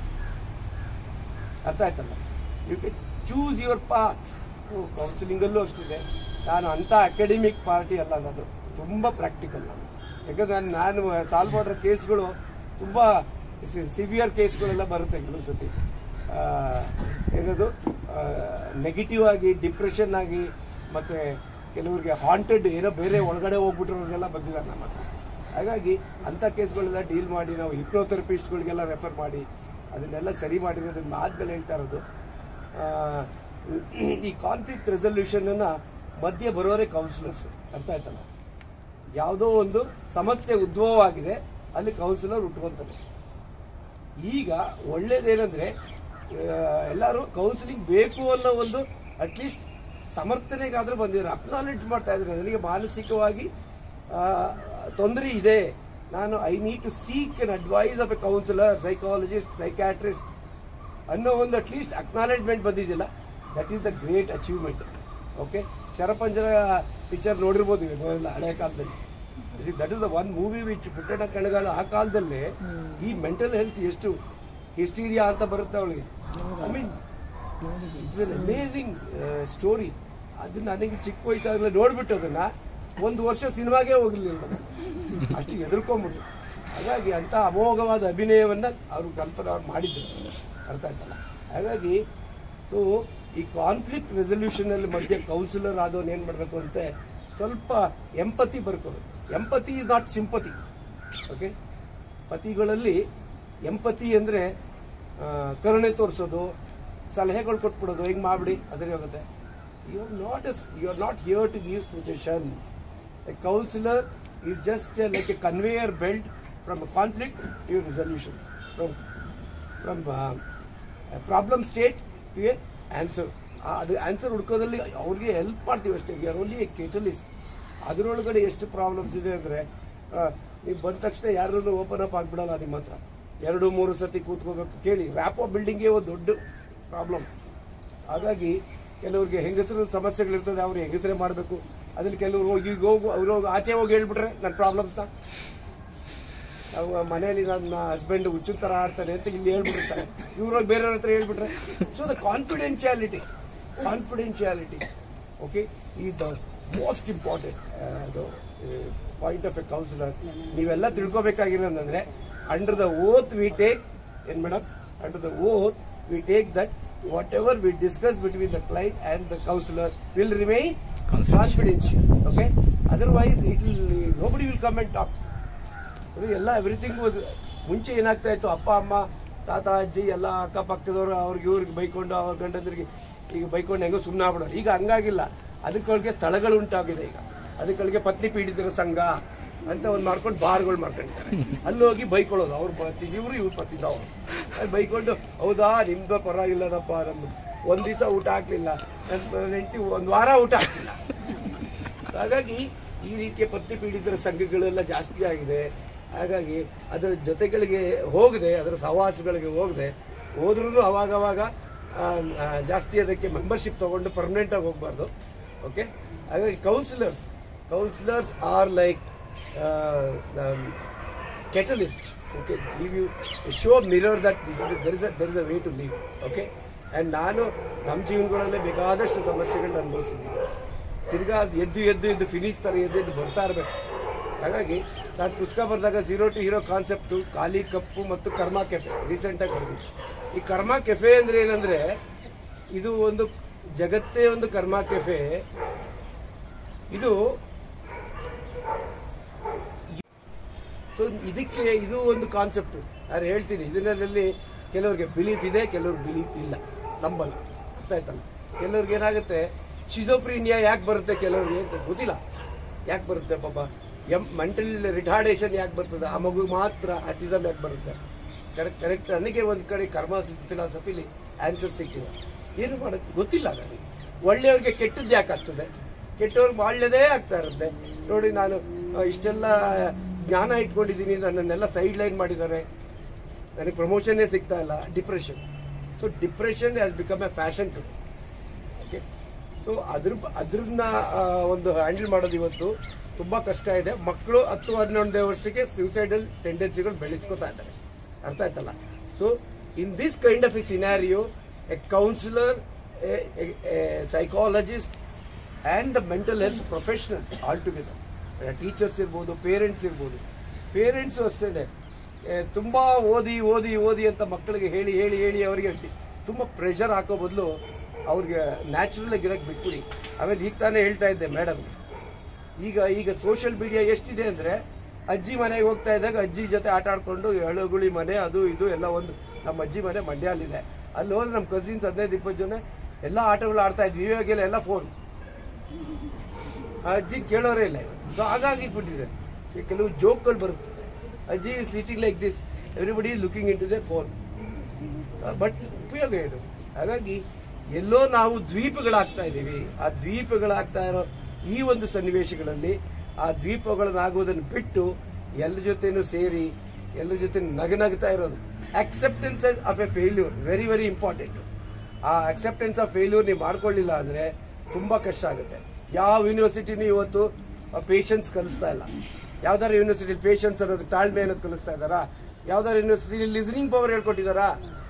ಅರ್ಥ ಆಯ್ತಲ್ಲ you can choose your path ಕೌನ್ಸಿಲಿಂಗಲ್ಲೂ ಅಷ್ಟಿದೆ ನಾನು ಅಂಥ ಅಕಾಡೆಮಿಕ್ ಪಾರ್ಟಿ ಅಲ್ಲ ನಾನು ತುಂಬ ಪ್ರಾಕ್ಟಿಕಲ್ ನಾನು ಯಾಕಂದ್ರೆ ನಾನು ನಾನು ಸಾಲ್ವ್ ಮಾಡಿರೋ ಕೇಸ್ಗಳು ತುಂಬ ಸಿವಿಯರ್ ಕೇಸ್ಗಳೆಲ್ಲ ಬರುತ್ತೆ ಕೆಲವು ಸತಿ ಆ, ಏನದು ನೆಗೆಟಿವ್ ಆಗಿ ಡಿಪ್ರೆಷನ್ ಆಗಿ ಮತ್ತು ಕೆಲವ್ರಿಗೆ ಹಾಂಟೆಡ್ ಏನೋ ಬೇರೆ ಒಳಗಡೆ ಹೋಗ್ಬಿಟ್ಟಿರೋರಿಗೆಲ್ಲ ಬಂದಿದ್ದಾರೆ ನಮ್ಮ ಹತ್ರ ಹಾಗಾಗಿ ಅಂಥ ಕೇಸ್ಗಳೆಲ್ಲ ಡೀಲ್ ಮಾಡಿ ನಾವು ಹಿಪ್ನೋಥೆರಪಿಸ್ಟ್ಗಳಿಗೆಲ್ಲ ರೆಫರ್ ಮಾಡಿ ಅದನ್ನೆಲ್ಲ ಸರಿ ಮಾಡಿರೋದನ್ನ ಆದ್ಮೇಲೆ ಹೇಳ್ತಾ ಇರೋದು ಆ, ಈ ಕಾನ್ಫ್ಲಿಕ್ಟ್ ರೆಸಲ್ಯೂಷನ್ನ ಮಧ್ಯೆ ಬರೋರೇ ಕೌನ್ಸಿಲರ್ಸ್ ಅರ್ಥ ಆಯ್ತಲ್ಲ ಯಾವುದೋ ಒಂದು ಸಮಸ್ಯೆ ಉದ್ಭವವಾಗಿದೆ ಅಲ್ಲಿ ಕೌನ್ಸಿಲರ್ ಉಟ್ಕೊಂತಾರೆ ಈಗ ಒಳ್ಳೇದೇನೆಂದ್ರೆ ಆ, ಎಲ್ಲರೂ ಕೌನ್ಸಿಲಿಂಗ್ ಬೇಕು ಅನ್ನೋ ಒಂದು ಅಟ್ಲೀಸ್ಟ್ ಸಮರ್ಥನೆಗಾದ್ರೂ ಬಂದಿದ್ದಾರೆ ಅಕ್ನಾಲೆಡ್ಜ್ ಮಾಡ್ತಾ ಇದ್ದಾರೆ ನನಗೆ ಮಾನಸಿಕವಾಗಿ ತೊಂದರೆ ಇದೆ ನಾನು I need to seek an advice of a counsellor psychologist psychiatrist ಅನ್ನೋ ಒಂದು ಅಟ್ಲೀಸ್ಟ್ ಅಕ್ನಾಲೆಜ್ಮೆಂಟ್ ಬಂದಿದ್ದಿಲ್ಲ that is the great achievement okay Sharapanjara picture ನೋಡಿರ್ಬೋದು ನೀವೆಲ್ಲ ಹಳೆಯ ಕಾಲದಲ್ಲಿ that is the one movie which Puttanna Kanagal ಆ ಕಾಲದಲ್ಲೇ ಈ ಮೆಂಟಲ್ ಹೆಲ್ತ್ ಎಷ್ಟು ಹಿಸ್ಟೀರಿಯಾ ಅಂತ ಬರುತ್ತೆ ಅವಳಿಗೆ I mean it's an amazing story ಅದು ನನಗೆ ಚಿಕ್ಕ ವಯಸ್ಸಾಗಲೇ ನೋಡ್ಬಿಟ್ಟು ಅದನ್ನ ಒಂದು ವರ್ಷ ಸಿನಿಮಾಗೆ ಹೋಗಲಿಲ್ಲ ನಾನು. ಅಷ್ಟು ಎದುರ್ಕೊಂಬಿಟ್ಟು ಹಾಗಾಗಿ ಅಂತ ಅಮೋಘವಾದ ಅಭಿನಯವನ್ನ ಅವರು ಕಲ್ಪನೆ ಅವ್ರು ಮಾಡಿದ್ರು ಅರ್ಥ ಆಯ್ತಲ್ಲ ಹಾಗಾಗಿ ಸೊ ಈ ಕಾನ್ಫ್ಲಿಕ್ಟ್ ರೆಸಲ್ಯೂಷನ್ ಅಲ್ಲಿ ಮಧ್ಯೆ ಕೌನ್ಸಿಲರ್ ಆದವನ್ ಏನ್ ಮಾಡ್ಬೇಕು ಅಂತ ಸ್ವಲ್ಪ ಎಂಪತಿ ಬರ್ಕೋಬೇಕು empathy is not sympathy okay ಪತಿಗಳಲ್ಲಿ ಎಂಪತಿ ಅಂದ್ರೆ ಆ, ಕರುಣೆ ತೋರಿಸೋದು ಸಲಹೆಗಳು ಕೊಟ್ಬಿಡೋದು ಹಿಂಗೆ ಮಾಡ್ಬಿಡಿ ಅದು ಸರಿ ಹೋಗುತ್ತೆ you are not as you are not here to give suggestions a counsellor is just like a conveyor belt from a conflict you resolution from from problem state to a answer ಅದು answer ಹುಡ್ಕೋದಲ್ಲಿ ಅವ್ರಿಗೆ help ಮಾಡ್ತೀವಿ ಅಷ್ಟೇ we are only a catalyst ಅದರೊಳಗಡೆ ಎಷ್ಟು problems ಇದೆ ಅಂದರೆ ನೀವು ಬಂದ ತಕ್ಷಣ ಯಾರನ್ನು ಓಪನ್ ಅಪ್ ಆಗಿಬಿಡಲ್ಲ ನಿಮ್ಮ ಹತ್ರ ಎರಡು ಮೂರು ಸತಿ ಕೂತ್ಕೋಬೇಕು ಕೇಳಿ ರ್ಯಾಪೋ ಬಿಲ್ಡಿಂಗೇ ಒಂದು ದೊಡ್ಡ ಪ್ರಾಬ್ಲಮ್ ಹಾಗಾಗಿ ಕೆಲವ್ರಿಗೆ ಹೆಂಗಸರು ಸಮಸ್ಯೆಗಳಿರ್ತದೆ ಅವ್ರು ಹೆಂಗಸರೇ ಮಾಡಬೇಕು ಅದ್ರಲ್ಲಿ ಕೆಲವರು ಹೋಗಿ ಈಗ ಹೋಗು ಅವ್ರು ಹೋಗಿ ಆಚೆ ಹೋಗಿ ಹೇಳ್ಬಿಟ್ರೆ ನನ್ನ ಪ್ರಾಬ್ಲಮ್ಸ್ನ ನಾವು ಮನೆಯಲ್ಲಿ ನನ್ನ ಹಸ್ಬೆಂಡ್ ಹುಚ್ಚಿನ ಥರ ಆಡ್ತಾನೆ ಅಂತ ಇಲ್ಲಿ ಹೇಳ್ಬಿಟ್ಟಿರ್ತಾರೆ ಇವ್ರು ಬೇರೆಯವ್ರ ಹತ್ರ ಹೇಳ್ಬಿಟ್ರೆ so the confidentiality confidentiality okay ಈ ದ ಮೋಸ್ಟ್ ಇಂಪಾರ್ಟೆಂಟ್ ಅದು ಪಾಯಿಂಟ್ ಆಫ್ ಎ ಕೌನ್ಸಿಲರ್ ನೀವೆಲ್ಲ ತಿಳ್ಕೊಬೇಕಾಗಿರೋದಂದ್ರೆ under the oath we take ಏನ್ madam under the oath we take that whatever we discuss between the client and the counselor will remain Confidential. confidential. Okay. Otherwise, it will nobody will come and talk. ಅದು ಎಲ್ಲ everything ಮುಂಚೆ ಏನಾಗ್ತಾ ಇತ್ತು ಅಪ್ಪ ಅಮ್ಮ ತಾತ ಅಜ್ಜಿ ಎಲ್ಲ ಅಕ್ಕಪಕ್ಕದವ್ರು ಅವ್ರಿಗೆ ಇವ್ರಿಗೆ ಬೈಕೊಂಡು ಅವ್ರ ಗಂಡಂದ್ರಿಗೆ ಈಗ ಬೈಕೊಂಡು ಹೆಂಗೋ ಸುಮ್ಮನೆ ಆಗ್ಬಿಡೋರು ಈಗ ಹಂಗಾಗಿಲ್ಲ ಅದಕ್ಕೆ ಸ್ಥಳಗಳು ಉಂಟಾಗಿದೆ ಈಗ ಅದಕ್ಕೆ ಪತ್ನಿ ಪೀಡಿತರ ಸಂಘ ಅಂತ ಒಂದು ಮಾಡ್ಕೊಂಡು ಬಾರ್ಗಳು ಮಾಡ್ಕೊಂಡಿದ್ದಾರೆ ಅಲ್ಲಿ ಹೋಗಿ ಬೈಕೊಳ್ಳೋದು ಅವ್ರು ಬರ್ತಿ ಇವ್ರು ಇವ್ರು ಬರ್ತಿದ್ದ ಅವರು ಅಲ್ಲಿ ಬೈಕೊಂಡು ಹೌದಾ ನಿಮ್ದು ಪರವಾಗಿಲ್ಲದಪ್ಪ ನಮ್ದು ಒಂದ್ ದಿವಸ ಊಟ ಹಾಕ್ಲಿಲ್ಲ ನನ್ನ ಹೆಂಡತಿ ಒಂದು ವಾರ ಊಟ ಹಾಕ್ಲಿಲ್ಲ ಹಾಗಾಗಿ ಈ ರೀತಿಯ ಪತ್ನಿ ಪೀಡಿತರ ಸಂಘಗಳೆಲ್ಲ ಜಾಸ್ತಿ ಆಗಿದೆ ಹಾಗಾಗಿ ಅದರ ಜೊತೆಗಳಿಗೆ ಹೋಗದೆ ಅದರ ಸಹವಾಸಗಳಿಗೆ ಹೋಗದೆ ಹೋದ್ರೂ ಅವಾಗವಾಗ ಆ, ಆ, ಜಾಸ್ತಿ ಅದಕ್ಕೆ ಮೆಂಬರ್ಶಿಪ್ ತಗೊಂಡು ಪರ್ಮನೆಂಟ್ ಆಗಿ ಹೋಗ್ಬಾರ್ದು ಓಕೆ ಹಾಗಾಗಿ counsellors counsellors are like catalyst okay give you show mirror that this is there is a there is a way to live okay and ನಾನು ನಮ್ಮ ಜೀವನಗಳಲ್ಲೇ ಬೇಕಾದಷ್ಟು ಸಮಸ್ಯೆಗಳನ್ನ ಅನುಭವಿಸಿದ್ದೀನಿ ತಿರ್ಗಾ ಅದ್ ಎದ್ದು ಎದ್ದು ಎದ್ದು ಫಿನಿಕ್ಸ್ ತರ ಎದ್ದು ಎದ್ದು ಬರ್ತಾ ಇರಬೇಕು ಹಾಗಾಗಿ ನಾನು ಪುಸ್ತಕ ಬರೆದಾಗ ಝೀರೋ ಟು ಹೀರೋ ಕಾನ್ಸೆಪ್ಟು ಖಾಲಿ ಕಪ್ಪು ಮತ್ತು ಕರ್ಮ ಕೆಫೆ ರೀಸೆಂಟಾಗಿ ಬರೆದಿದ್ದೆ ಈ ಕರ್ಮ ಕೆಫೆ ಅಂದ್ರೆ ಏನಂದ್ರೆ ಇದು ಒಂದು ಜಗತ್ತೇ ಒಂದು ಕರ್ಮ ಕೆಫೆ ಇದು ಸೊ ಇದಕ್ಕೆ ಇದು ಒಂದು ಕಾನ್ಸೆಪ್ಟ್ ನಾನು ಹೇಳ್ತೀನಿ ಇದರಲ್ಲಿ ಕೆಲವ್ರಿಗೆ ಬಿಲೀಫ್ ಇದೆ ಕೆಲವ್ರಿಗೆ ಬಿಲೀಫ್ ಇಲ್ಲ ನಂಬಲ್ಲ ಅರ್ಥ ಆಯ್ತಲ್ಲ ಕೆಲವ್ರಿಗೆ ಏನಾಗುತ್ತೆ ಶಿಸೋಫ್ರೀನಿಯಾ ಯಾಕೆ ಬರುತ್ತೆ ಕೆಲವ್ರಿಗೆ ಅಂತ ಗೊತ್ತಿಲ್ಲ ಯಾಕೆ ಬರುತ್ತೆ ಪಾಪ ಎಂ ಮೆಂಟಲ್ ರಿಟಾರ್ಡೇಷನ್ ಯಾಕೆ ಬರ್ತದೆ ಆ ಮಗು ಮಾತ್ರ ಆಟಿಸಮ್ ಯಾಕೆ ಬರುತ್ತೆ ಕರೆಕ್ಟ್ ಕರೆಕ್ಟ್ ನನಗೆ ಒಂದು ಕಡೆ ಕರ್ಮ ಫಿಲಾಸಫಿಲಿ ಆನ್ಸರ್ ಸಿಕ್ಕಿದೆ ಏನು ಮಾಡೋಕ್ಕೆ ಗೊತ್ತಿಲ್ಲ ನನಗೆ ಒಳ್ಳೆಯವ್ರಿಗೆ ಕೆಟ್ಟದ್ದು ಯಾಕೆ ಆಗ್ತದೆ ಕೆಟ್ಟವ್ರಿಗೆ ಒಳ್ಳೆಯದೇ ಆಗ್ತಾ ಇರುತ್ತೆ ನೋಡಿ ನಾನು ಆ, ಇಷ್ಟೆಲ್ಲ ಜ್ಞಾನ ಇಟ್ಕೊಂಡಿದ್ದೀನಿ ನನ್ನನ್ನೆಲ್ಲ ಸೈಡ್ ಲೈನ್ ಮಾಡಿದ್ದಾರೆ ನನಗೆ ಪ್ರಮೋಷನ್ನೇ ಸಿಗ್ತಾ ಇಲ್ಲ depression so depression has become a fashion too okay so ಅದ್ರ ಅದ್ರನ್ನ ಆ, ಒಂದು ಹ್ಯಾಂಡಲ್ ಮಾಡೋದು ಇವತ್ತು ತುಂಬಾ ಕಷ್ಟ ಇದೆ ಮಕ್ಕಳು ಹತ್ತು ಹನ್ನೊಂದೇ ವರ್ಷಕ್ಕೆ ಸೂಸೈಡಲ್ ಟೆಂಡೆನ್ಸಿಗಳು ಬೆಳೆಸ್ಕೊತಾ ಇದ್ದಾರೆ ಅರ್ಥ ಆಯ್ತಲ್ಲ so in this kind of a scenario a counsellor psychologist and the mental health professionals all together teachers ಇರ್ಬೋದು ಪೇರೆಂಟ್ಸ್ ಇರ್ಬೋದು ಪೇರೆಂಟ್ಸು ಅಷ್ಟೇ ತುಂಬ ಓದಿ ಓದಿ ಓದಿ ಅಂತ ಮಕ್ಕಳಿಗೆ ಹೇಳಿ ಹೇಳಿ ಹೇಳಿ ಅವರಿಗೆ ತುಂಬ ಪ್ರೆಷರ್ ಹಾಕೋ ಬದಲು ಅವ್ರಿಗೆ ನ್ಯಾಚುರಲ್ ಆಗಿ ಇರಕ್ಕೆ ಬಿಟ್ಬಿಡಿ ಆಮೇಲೆ ಈಗ ತಾನೇ ಹೇಳ್ತಾ ಇದ್ದೆ ಮೇಡಮ್ ಈಗ ಈಗ ಸೋಷಿಯಲ್ ಮೀಡಿಯಾ ಎಷ್ಟಿದೆ ಅಂದ್ರೆ ಅಜ್ಜಿ ಮನೆಗೆ ಹೋಗ್ತಾ ಇದ್ದಾಗ ಅಜ್ಜಿ ಜೊತೆ ಆಟ ಆಡ್ಕೊಂಡು ಎಳುಗುಳಿ ಮನೆ ಅದು ಇದು ಎಲ್ಲ ಒಂದು ನಮ್ಮ ಅಜ್ಜಿ ಮನೆ ಮಂಡ್ಯಲ್ಲಿದೆ ಅಲ್ಲಿ ಹೋದ್ರೆ ನಮ್ಮ ಕಸಿನ್ಸ್ ಹದಿನೈದು ಇಪ್ಪತ್ತು ಜನ ಎಲ್ಲ ಆಟಗಳು ಆಡ್ತಾ ಇದ್ವಿ ಇವಾಗೆಲ್ಲ ಎಲ್ಲ ಫೋನ್ ಆ ಅಜ್ಜಿ ಕೇಳೋರೇ ಇಲ್ಲ ಇವತ್ತು ಸೊ ಹಾಗಾಗಿ ಬಿಟ್ಟಿದೆ ಸೊ ಕೆಲವು ಜೋಕ್ಗಳು ಬರುತ್ತೆ ಅಜ್ಜಿ sitting like this everybody looking into they phone but ಉಪಯೋಗ ಏನು ಹಾಗಾಗಿ ಎಲ್ಲೋ ನಾವು ದ್ವೀಪಗಳಾಗ್ತಾ ಇದ್ದೀವಿ ಆ ದ್ವೀಪಗಳಾಗ್ತಾ ಇರೋ ಈ ಒಂದು ಸನ್ನಿವೇಶಗಳಲ್ಲಿ ಆ ದ್ವೀಪಗಳನ್ನಾಗೋದನ್ನು ಬಿಟ್ಟು ಎಲ್ಲರ ಜೊತೆನೂ ಸೇರಿ ಎಲ್ಲರ ಜೊತೆ ನಗನಗ್ತಾ ಇರೋದು acceptance of a failure very very important ಆ ಅಕ್ಸೆಪ್ಟೆನ್ಸ್ ಆಫ್ ಫೇಲ್ಯೂರ್ ನೀವು ಮಾಡ್ಕೊಳ್ಳಿಲ್ಲ ಅಂದ್ರೆ ತುಂಬಾ ಕಷ್ಟ ಆಗುತ್ತೆ ಯಾವ ಯೂನಿವರ್ಸಿಟಿನೂ ಇವತ್ತು ಪೇಷನ್ಸ್ ಕಲಿಸ್ತಾ ಇಲ್ಲ ಯಾವ್ದಾರು ಯೂನಿವರ್ಸಿಟಿ ಪೇಷನ್ಸ್ ಅನ್ನೋದು ತಾಳ್ಮೆ ಅನ್ನೋದು ಕಲಿಸ್ತಾ ಇದ್ದಾರಾ ಯಾವ್ದಾರು ಯೂನಿವರ್ಸಿಟಿ ಲಿಸನಿಂಗ್ ಪವರ್ ಹೇಳ್ಕೊಟ್ಟಿದ್ದಾರಾ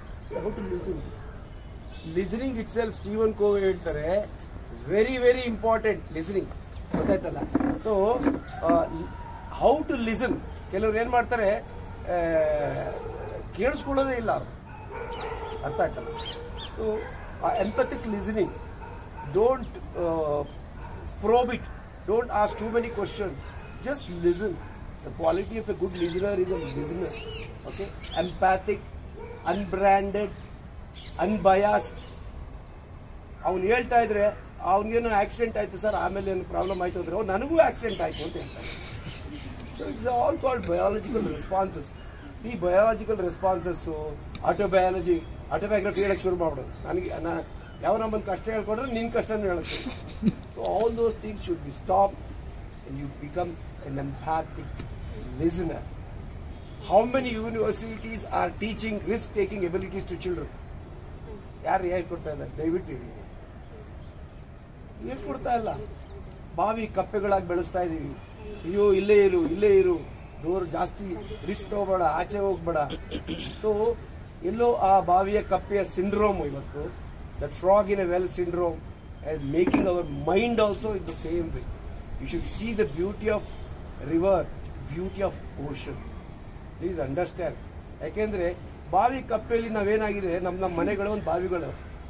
listening itself Stephen Covey ಹೇಳ್ತಾರೆ ವೆರಿ ವೆರಿ ಇಂಪಾರ್ಟೆಂಟ್ ಲಿಸನಿಂಗ್ ಗೊತ್ತಾಯ್ತಲ್ಲ ಸೊ ಹೌ ಟು ಲಿಸನ್ ಕೆಲವ್ರು ಏನು ಮಾಡ್ತಾರೆ ಆ, ಕೇಳಿಸ್ಕೊಳ್ಳೋದೇ ಇಲ್ಲ ಅವ್ರು ಅರ್ಥ ಆಯ್ತಲ್ಲ so empathic listening don't probe it. Don't ask too many questions. Just listen. The quality of a good listener is a listener. Okay? Empathic, unbranded, unbiased. ಅವ್ನು ಹೇಳ್ತಾ ಇದ್ರೆ ಅವನಿಗೇನು ಆಕ್ಸಿಡೆಂಟ್ ಆಯ್ತು ಸರ್ ಆಮೇಲೆ ಏನು ಪ್ರಾಬ್ಲಮ್ ಆಯ್ತು ಅಂದ್ರೆ ಅವ್ನು ನನಗೂ ಆಕ್ಸಿಡೆಂಟ್ ಆಯ್ತು ಅಂತ ಹೇಳ್ತಾರೆ so it's all called biological responses ಈ ಬಯಾಲಜಿಕಲ್ ರೆಸ್ಪಾನ್ಸಸ್ಸು ಆಟೋಬಯಾಲಜಿ ಆಟೋಬಯೋಗ್ರಫಿ ಹೇಳಕ್ಕೆ ಶುರು ಮಾಡ್ಬಿಡೋದು ನನಗೆ ನಾ ಯಾವ ನಮ್ಮನ್ನು ಕಷ್ಟ ಹೇಳ್ಕೊಂಡ್ರೆ ನಿನ್ನ ಕಷ್ಟನೂ ಹೇಳುತ್ತೆ so all those things should be stop you become an empathic listener how many universities are teaching risk taking abilities to children ಯಾರು ಹೇಳ್ಕೊಡ್ತಾ ಇದ್ದಾರೆ ದಯವಿಟ್ಟು ಹೇಳಿ ಹೇಳ್ಕೊಡ್ತಾ ಇಲ್ಲ ಬಾವಿ ಕಪ್ಪೆಗಳಾಗಿ ಬೆಳೆಸ್ತಾ ಇದೀವಿ ಅಯ್ಯೋ ಇಲ್ಲೇ ಇರು ಇಲ್ಲೇ ಇರು ದೂರ ಜಾಸ್ತಿ ರಿಸ್ಕ್ ತಗೋಬೇಡ ಆಚೆ ಹೋಗ್ಬೇಡ ಸೊ ಎಲ್ಲೋ ಆ ಬಾವಿಯ ಕಪ್ಪೆಯ ಸಿಂಡ್ರೋಮ್ ಇವತ್ತು that frog in a well syndrome as making our mind also in the same way you should see the beauty of river beauty of ocean please understand ಯಾಕೆಂದ್ರೆ ಬಾವಿ ಕಪ್ಪೆಯಲ್ಲಿ ನಾವೇನಾಗಿದೆ ನಮ್ಮ ನಮ್ಮ ಮನೆಗಳು ಒಂದು ಬಾವಿಗಳು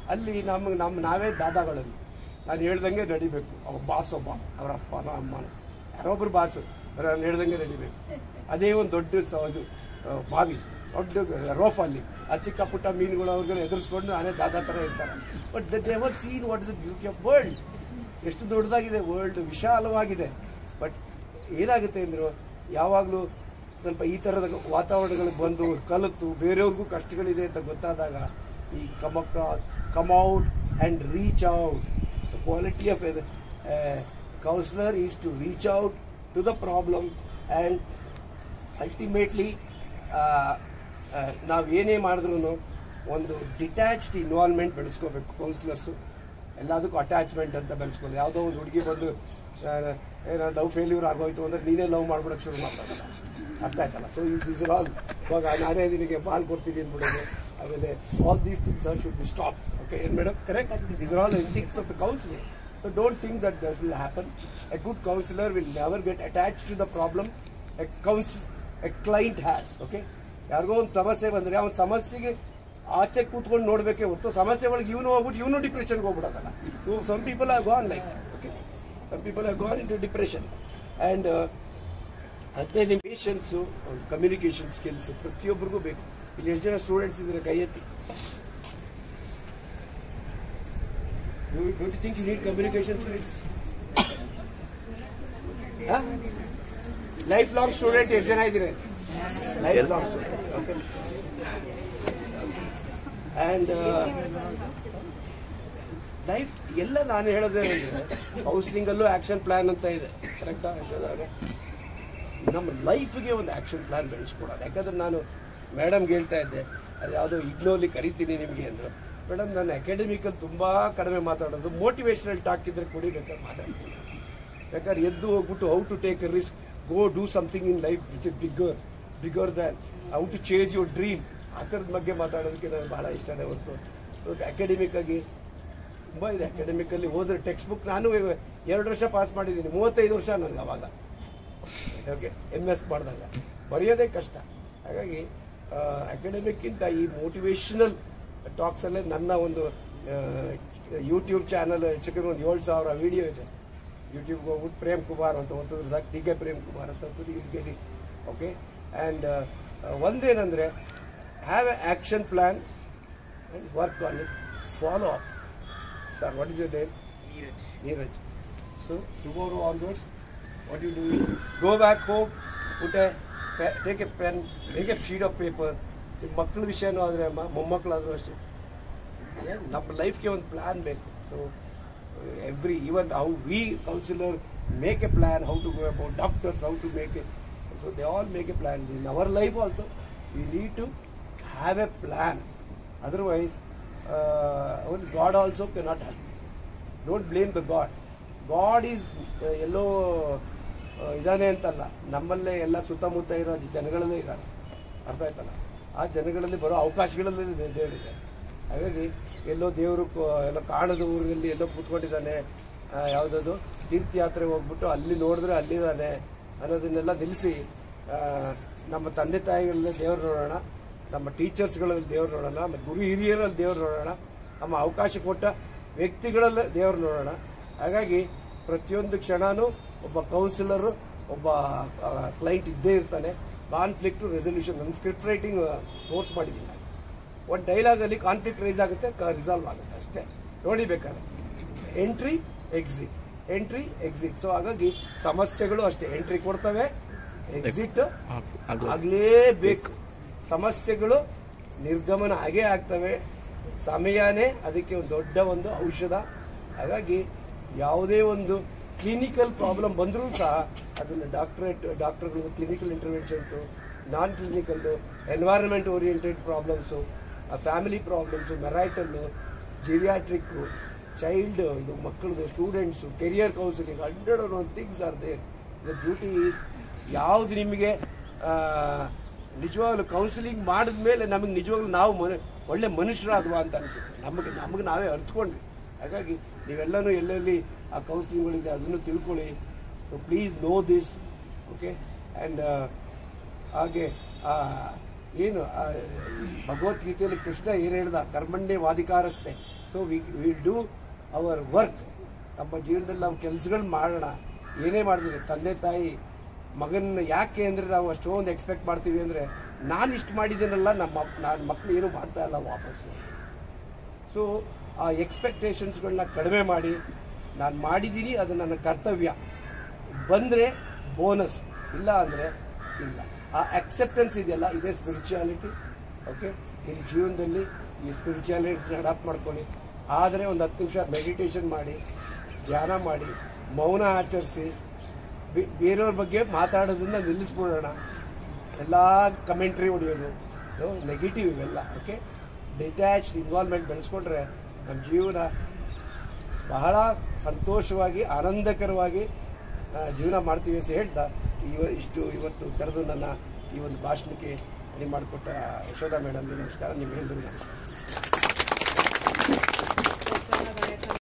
ಅಲ್ಲಿ ನಮಗೆ ನಮ್ಮ ನಾವೇ ದಾದಾಗಳಲ್ಲಿ ನಾನು ಹೇಳ್ದಂಗೆ ನಡಿಬೇಕು ಅವ ಬಾಸ್ ಒಬ್ಬ ಅವ್ರ ಅಪ್ಪನ ಅಮ್ಮನ ಯಾರೊಬ್ರು ಬಾಸು ನಾನು ಹೇಳ್ದಂಗೆ ನಡಿಬೇಕು ಅದೇ ಒಂದು ದೊಡ್ಡ ಸ ಇದು ಆ, ಬಾವಿ ದೊಡ್ಡ ರೋಫ್ ಅಲ್ಲಿ ಆ ಚಿಕ್ಕ ಪುಟ್ಟ ಮೀನುಗಳು ಅವ್ರಿಗೆಲ್ಲ ಎದುರಿಸ್ಕೊಂಡು ನಾನೇ ದಾದಾ ಥರ ಇರ್ತಾರೆ but the never seen what is the beauty of world ಎಷ್ಟು ದೊಡ್ಡದಾಗಿದೆ ವರ್ಲ್ಡ್ ವಿಶಾಲವಾಗಿದೆ ಬಟ್ ಏನಾಗುತ್ತೆ ಅಂದರು ಯಾವಾಗಲೂ ಸ್ವಲ್ಪ ಈ ಥರದ ವಾತಾವರಣಗಳಿಗೆ ಬಂದು ಕಲಿತು ಬೇರೆಯವ್ರಿಗೂ ಕಷ್ಟಗಳಿದೆ ಅಂತ ಗೊತ್ತಾದಾಗ ಈ come across come out and reach out quality of counsellor is to reach out to the problem and ultimately ನಾವು ಏನೇ ಮಾಡಿದ್ರು ಒಂದು ಡಿಟ್ಯಾಚ್ಡ್ ಇನ್ವಾಲ್ವ್ಮೆಂಟ್ ಬೆಳೆಸ್ಕೋಬೇಕು ಕೌನ್ಸಿಲರ್ಸು ಎಲ್ಲದಕ್ಕೂ ಅಟ್ಯಾಚ್ಮೆಂಟ್ ಅಂತ ಬೆಳೆಸ್ಕೊಂಡು ಯಾವುದೋ ಒಂದು ಹುಡುಗಿ ಬಂದು ಏನೋ ಲವ್ ಫೇಲ್ಯೂರ್ ಆಗೋಯ್ತು ಅಂದರೆ ನೀನೇ ಲವ್ ಮಾಡ್ಬಿಡೋಕೆ ಶುರು ಮಾಡ್ತಾರಲ್ಲ ಅರ್ಥ ಆಯ್ತಲ್ಲ ಸೊ ದಿಸ್ ಆಲ್ ಇವಾಗ ನಾನೇ ನಿನಗೆ ಬಾಲ್ ಕೊಡ್ತೀನಿ ಅಂದ್ಬಿಡೋದು ಆಮೇಲೆ all these things are should be stop okay ಏನು madam correct this are all things of the counselling so don't think that that will happen a good counsellor will never get attach to the problem a ಕೌನ್ಸ್ a client has okay ಯಾರಿಗೋ ಒಂದು ಸಮಸ್ಯೆ ಬಂದರೆ ಅವನ ಸಮಸ್ಯೆಗೆ ಆಚೆ ಕೂತ್ಕೊಂಡು ನೋಡಬೇಕೇ ಹೊರತು ಸಮಸ್ಯೆ ಒಳಗೆ ಇವನು ಹೋಗ್ಬಿಟ್ಟು ಇವನು ಡಿಪ್ರೆಷನ್ಗೆ ಹೋಗ್ಬಿಡೋದಲ್ಲ ಇವು some people are gone like okay some people are gone in to depression and ಹದಿನೈದು ಪೇಷನ್ಸು ಕಮ್ಯುನಿಕೇಷನ್ ಸ್ಕಿಲ್ಸ್ ಪ್ರತಿಯೊಬ್ಬರಿಗೂ ಬೇಕು ಇಲ್ಲಿ ಎಷ್ಟು ಜನ ಸ್ಟೂಡೆಂಟ್ಸ್ ಇದ್ದಾರೆ ಕೈ ಎತ್ತಿ don't think you need communication skills life long student ಎಷ್ಟು ಜನ ಇದ್ದೀರಾ life long student okay and life ಎಲ್ಲ ನಾನು ಹೇಳೋದೇ ಕೌನ್ಸಿಲಿಂಗಲ್ಲೂ ಆ್ಯಕ್ಷನ್ ಪ್ಲ್ಯಾನ್ ಅಂತ ಇದೆ ಕರೆಕ್ಟಾ ಯಶೋದವ್ರೆ ನಮ್ಮ ಲೈಫ್ಗೆ ಒಂದು ಆ್ಯಕ್ಷನ್ ಪ್ಲ್ಯಾನ್ ಬೆಳೆಸ್ಕೊಡೋದು ಯಾಕಂದ್ರೆ ನಾನು ಮೇಡಮ್ಗೆ ಹೇಳ್ತಾ ಇದ್ದೆ ಅದು ಯಾವುದೋ ಇಗ್ನೋಲಿ ಕರಿತೀನಿ ನಿಮಗೆ ಅಂದರು ಮೇಡಮ್ ನಾನು ಅಕಾಡೆಮಿಕಲ್ಲಿ ತುಂಬ ಕಡಿಮೆ ಮಾತಾಡೋದು ಮೋಟಿವೇಶ್ನಲ್ ಟಾಕ್ ಇದ್ರೆ ಕೊಡಿ ಬೇಕಾದ್ರೆ ಮಾತಾಡ್ತೀನಿ ಬೇಕಾದ್ರೆ ಎದ್ದು ಹೋಗ್ಬಿಟ್ಟು how to take a risk go do something in life which is bigger bigger than how to change your dream ಆ ಥರದ ಬಗ್ಗೆ ಮಾತಾಡೋದಕ್ಕೆ ನನಗೆ ಭಾಳ ಇಷ್ಟನೇ ಹೊರತು ಅಕಾಡೆಮಿಕ್ ಆಗಿ ತುಂಬ ಇದೆ ಅಕಾಡೆಮಿಕಲ್ಲಿ ಹೋದ್ರೆ ಟೆಕ್ಸ್ಟ್ ಬುಕ್ ನಾನು ಎರಡು ವರ್ಷ ಪಾಸ್ ಮಾಡಿದ್ದೀನಿ ಮೂವತ್ತೈದು ವರ್ಷ ನನಗೆ ಅವಾಗ ಓಕೆ ಎಮ್ ಎಸ್ ಮಾಡಿದಾಗ ಬರೆಯೋದೇ ಕಷ್ಟ ಹಾಗಾಗಿ ಅಕಾಡೆಮಿಕ್ಕಿಂತ ಈ ಮೋಟಿವೇಶನಲ್ ಟಾಕ್ಸಲ್ಲೇ ನನ್ನ ಒಂದು ಯೂಟ್ಯೂಬ್ ಚಾನಲ್ ಹೆಚ್ಚು ಒಂದು ಏಳು ಸಾವಿರ ವಿಡಿಯೋ ಇದೆ ಯೂಟ್ಯೂಬ್ಗೆ ಹೋಗ್ಬಿಟ್ಟು ಪ್ರೇಮ್ ಕುಮಾರ್ ಅಂತ ಓದಿದ್ರೆ ಸಾಕು ಟಿ ಕೆ ಪ್ರೇಮ್ ಕುಮಾರ್ ಅಂತ ಗೆರಿ ಓಕೆ ಆ್ಯಂಡ್ ಒಂದೇನೆಂದರೆ have a action plan and work on it follow up sir what is your name Neeraj so tomorrow onwards what you do is go back home, put a pe- take a pen, take a sheet of paper. ನಿಮ್ಮ ಮಕ್ಕಳ ವಿಷಯನೂ ಆದರೆ ಅಮ್ಮ ಮೊಮ್ಮಕ್ಕಳಾದರೂ ಅಷ್ಟೇ ಏನ್ ನಮ್ಮ ಲೈಫ್ಗೆ ಒಂದು plan ಬೇಕು so every even how we counsellor make a plan how to go about doctors how to make a so they all make a plan in our life also we need to have a plan otherwise even God also can not help don't blame the God God is ಎಲ್ಲೋ ಆ, ಇದಾನೆ ಅಂತಲ್ಲ ನಮ್ಮಲ್ಲೇ ಎಲ್ಲ ಸುತ್ತಮುತ್ತ ಇರೋ ಜನಗಳಲ್ಲೇ ಇದ್ದಾರೆ ಅರ್ಥ ಆಯ್ತಲ್ಲ ಆ ಜನಗಳಲ್ಲಿ ಬರೋ ಅವಕಾಶಗಳಲ್ಲಿ ದೇ- ದೇವರಿದೆ ಹಾಗಾಗಿ ಎಲ್ಲೋ ದೇವರು ಎಲ್ಲೋ ಕಾಣದ ಊರಲ್ಲಿ ಎಲ್ಲೋ ಕೂತ್ಕೊಂಡಿದ್ದಾನೆ ಆ, ಯಾವುದದು ತೀರ್ಥಯಾತ್ರೆಗೆ ಹೋಗ್ಬಿಟ್ಟು ಅಲ್ಲಿ ನೋಡಿದ್ರೆ ಅಲ್ಲಿದ್ದಾನೆ ಅನ್ನೋದನ್ನೆಲ್ಲ ನಿಲ್ಲಿಸಿ ಆ, ನಮ್ಮ ತಂದೆ ತಾಯಿಗಳಲ್ಲಿ ದೇವ್ರು ನೋಡೋಣ ನಮ್ಮ ಟೀಚರ್ಸ್ಗಳಲ್ಲಿ ದೇವ್ರು ನೋಡೋಣ ನಮ್ಮ ಗುರು ಹಿರಿಯರಲ್ಲಿ ದೇವ್ರು ನೋಡೋಣ ನಮ್ಮ ಅವಕಾಶ ಕೊಟ್ಟ ವ್ಯಕ್ತಿಗಳಲ್ಲಿ ದೇವ್ರು ನೋಡೋಣ ಹಾಗಾಗಿ ಪ್ರತಿಯೊಂದು ಕ್ಷಣನೂ ಒಬ್ಬ ಕೌನ್ಸಿಲರು ಒಬ್ಬ ಕ್ಲೈಂಟ್ ಇದ್ದೇ ಇರ್ತಾನೆ ಕಾನ್ಫ್ಲಿಕ್ಟ್ ರೆಸೊಲ್ಯೂಷನ್ ನನ್ನ ಸ್ಕ್ರಿಪ್ಟ್ ರೈಟಿಂಗ್ ಕೋರ್ಸ್ ಮಾಡಿದ್ದೀನಿ ನಾನು ಒಂದು ಡೈಲಾಗಲ್ಲಿ ಕಾನ್ಫ್ಲಿಕ್ಟ್ ರೈಸ್ ಆಗುತ್ತೆ ರಿಸಾಲ್ವ್ ಆಗುತ್ತೆ ಅಷ್ಟೇ ನೋಡಿ ಬೇಕಾದ್ರೆ entry exit entry exit so ಹಾಗಾಗಿ ಸಮಸ್ಯೆಗಳು ಅಷ್ಟೇ ಎಂಟ್ರಿ ಕೊಡ್ತವೆ ಎಕ್ಸಿಟ್ ಆಗಲೇಬೇಕು ಸಮಸ್ಯೆಗಳು ನಿರ್ಗಮನ ಆಗೇ ಆಗ್ತವೆ ಸಮಯನೇ ಅದಕ್ಕೆ ಒಂದು ದೊಡ್ಡ ಒಂದು ಔಷಧ ಹಾಗಾಗಿ ಯಾವುದೇ ಒಂದು ಕ್ಲಿನಿಕಲ್ ಪ್ರಾಬ್ಲಮ್ ಬಂದರೂ ಸಹ ಅದನ್ನು ಡಾಕ್ಟ್ರೇಟ್ ಡಾಕ್ಟರ್ಗಳು clinical interventions non clinical environment oriented problems family problems marital geriatric child ಇದು ಮಕ್ಕಳದು students career counselling hundred are one things are there the beauty is ಯಾವುದು ನಿಮಗೆ ನಿಜವಾಗ್ಲೂ ಕೌನ್ಸಿಲಿಂಗ್ ಮಾಡಿದ ಮೇಲೆ ನಮಗೆ ನಿಜವಾಗ್ಲೂ ನಾವು ಮನ ಒಳ್ಳೆ ಮನುಷ್ಯರಾದ್ವಾ ಅಂತ ಅನಿಸುತ್ತೆ ನಮಗೆ ನಮಗೆ ನಾವೇ ಅರ್ಥಕೊಂಡ್ವಿ ಹಾಗಾಗಿ ನೀವೆಲ್ಲನೂ ಎಲ್ಲೆಲ್ಲಿ ಆ ಕೌನ್ಸಿಲಿಂಗ್ಗಳಿದೆ ಅದನ್ನು ತಿಳ್ಕೊಳ್ಳಿ so please know this okay and ಹಾಗೆ ಆ, ಏನು ಆ, ಭಗವದ್ಗೀತೆಯಲ್ಲಿ ಕೃಷ್ಣ ಏನು ಹೇಳ್ದ ಕರ್ಮಣ್ಯ ವಾದಿಕಾರಸ್ತೆ so so we will do our work ನಮ್ಮ ಜೀವನದಲ್ಲಿ ನಾವು ಕೆಲಸಗಳು ಮಾಡೋಣ ಏನೇ ಮಾಡಿದ್ರೆ ತಂದೆ ತಾಯಿ ಮಗನ ಯಾಕೆ ಅಂದರೆ ನಾವು ಅಷ್ಟೊಂದು ಎಕ್ಸ್ಪೆಕ್ಟ್ ಮಾಡ್ತೀವಿ ಅಂದರೆ ನಾನು ಇಷ್ಟು ಮಾಡಿದ್ದೀನಲ್ಲ ನಮ್ಮ ನಾನು ಮಕ್ಕಳು ಏನೂ ಮಾಡ್ತಾ ಇಲ್ಲ ವಾಪಸ್ಸು ಸೊ ಆ ಎಕ್ಸ್ಪೆಕ್ಟೇಷನ್ಸ್ಗಳನ್ನ ಕಡಿಮೆ ಮಾಡಿ ನಾನು ಮಾಡಿದ್ದೀನಿ ಅದು ನನ್ನ ಕರ್ತವ್ಯ ಬಂದರೆ ಬೋನಸ್ ಇಲ್ಲ ಅಂದರೆ ಇಲ್ಲ ಆ ಅಕ್ಸೆಪ್ಟೆನ್ಸ್ ಇದೆಯಲ್ಲ ಇದೇ ಸ್ಪಿರಿಚುಯಾಲಿಟಿ ಓಕೆ ನಿಮ್ಮ ಜೀವನದಲ್ಲಿ ಈ ಸ್ಪಿರಿಚುಯಾಲಿಟಿ ಅಡಾಪ್ಟ್ ಮಾಡ್ಕೊಳ್ಳಿ ಆದರೆ ಒಂದು ಹತ್ತು ನಿಮಿಷ ಮೆಡಿಟೇಷನ್ ಮಾಡಿ ಧ್ಯಾನ ಮಾಡಿ ಮೌನ ಆಚರಿಸಿ ಬೇ- ಬೇರೆಯವ್ರ ಬಗ್ಗೆ ಮಾತಾಡೋದನ್ನ ನಿಲ್ಲಿಸ್ಬಿಡೋಣ ಎಲ್ಲ ಕಮೆಂಟ್ರಿ ಹೊಡೆಯೋದು ನೆಗೆಟಿವ್ ಇವೆಲ್ಲ ಓಕೆ ಡಿಟ್ಯಾಚ್ ಇನ್ವಾಲ್ವ್ಮೆಂಟ್ ಬೆಳೆಸ್ಕೊಂಡ್ರೆ ನಮ್ಮ ಜೀವನ ಬಹಳ ಸಂತೋಷವಾಗಿ ಆನಂದಕರವಾಗಿ ಆ, ಜೀವನ ಮಾಡ್ತೀವಿ ಅಂತ ಹೇಳ್ತಾ ಇವ ಇಷ್ಟು ಇವತ್ತು ಕರೆದು ನನ್ನ ಈ ಒಂದು ಭಾಷಣಕ್ಕೆ ಇದು ಮಾಡಿಕೊಟ್ಟ ಯಶೋಧ ಮೇಡಮ್ಗೆ ನಮಸ್ಕಾರ ನಿಮ್ಗೆ ಹೇಳಿದ್ರು ನಮಸ್ಕಾರ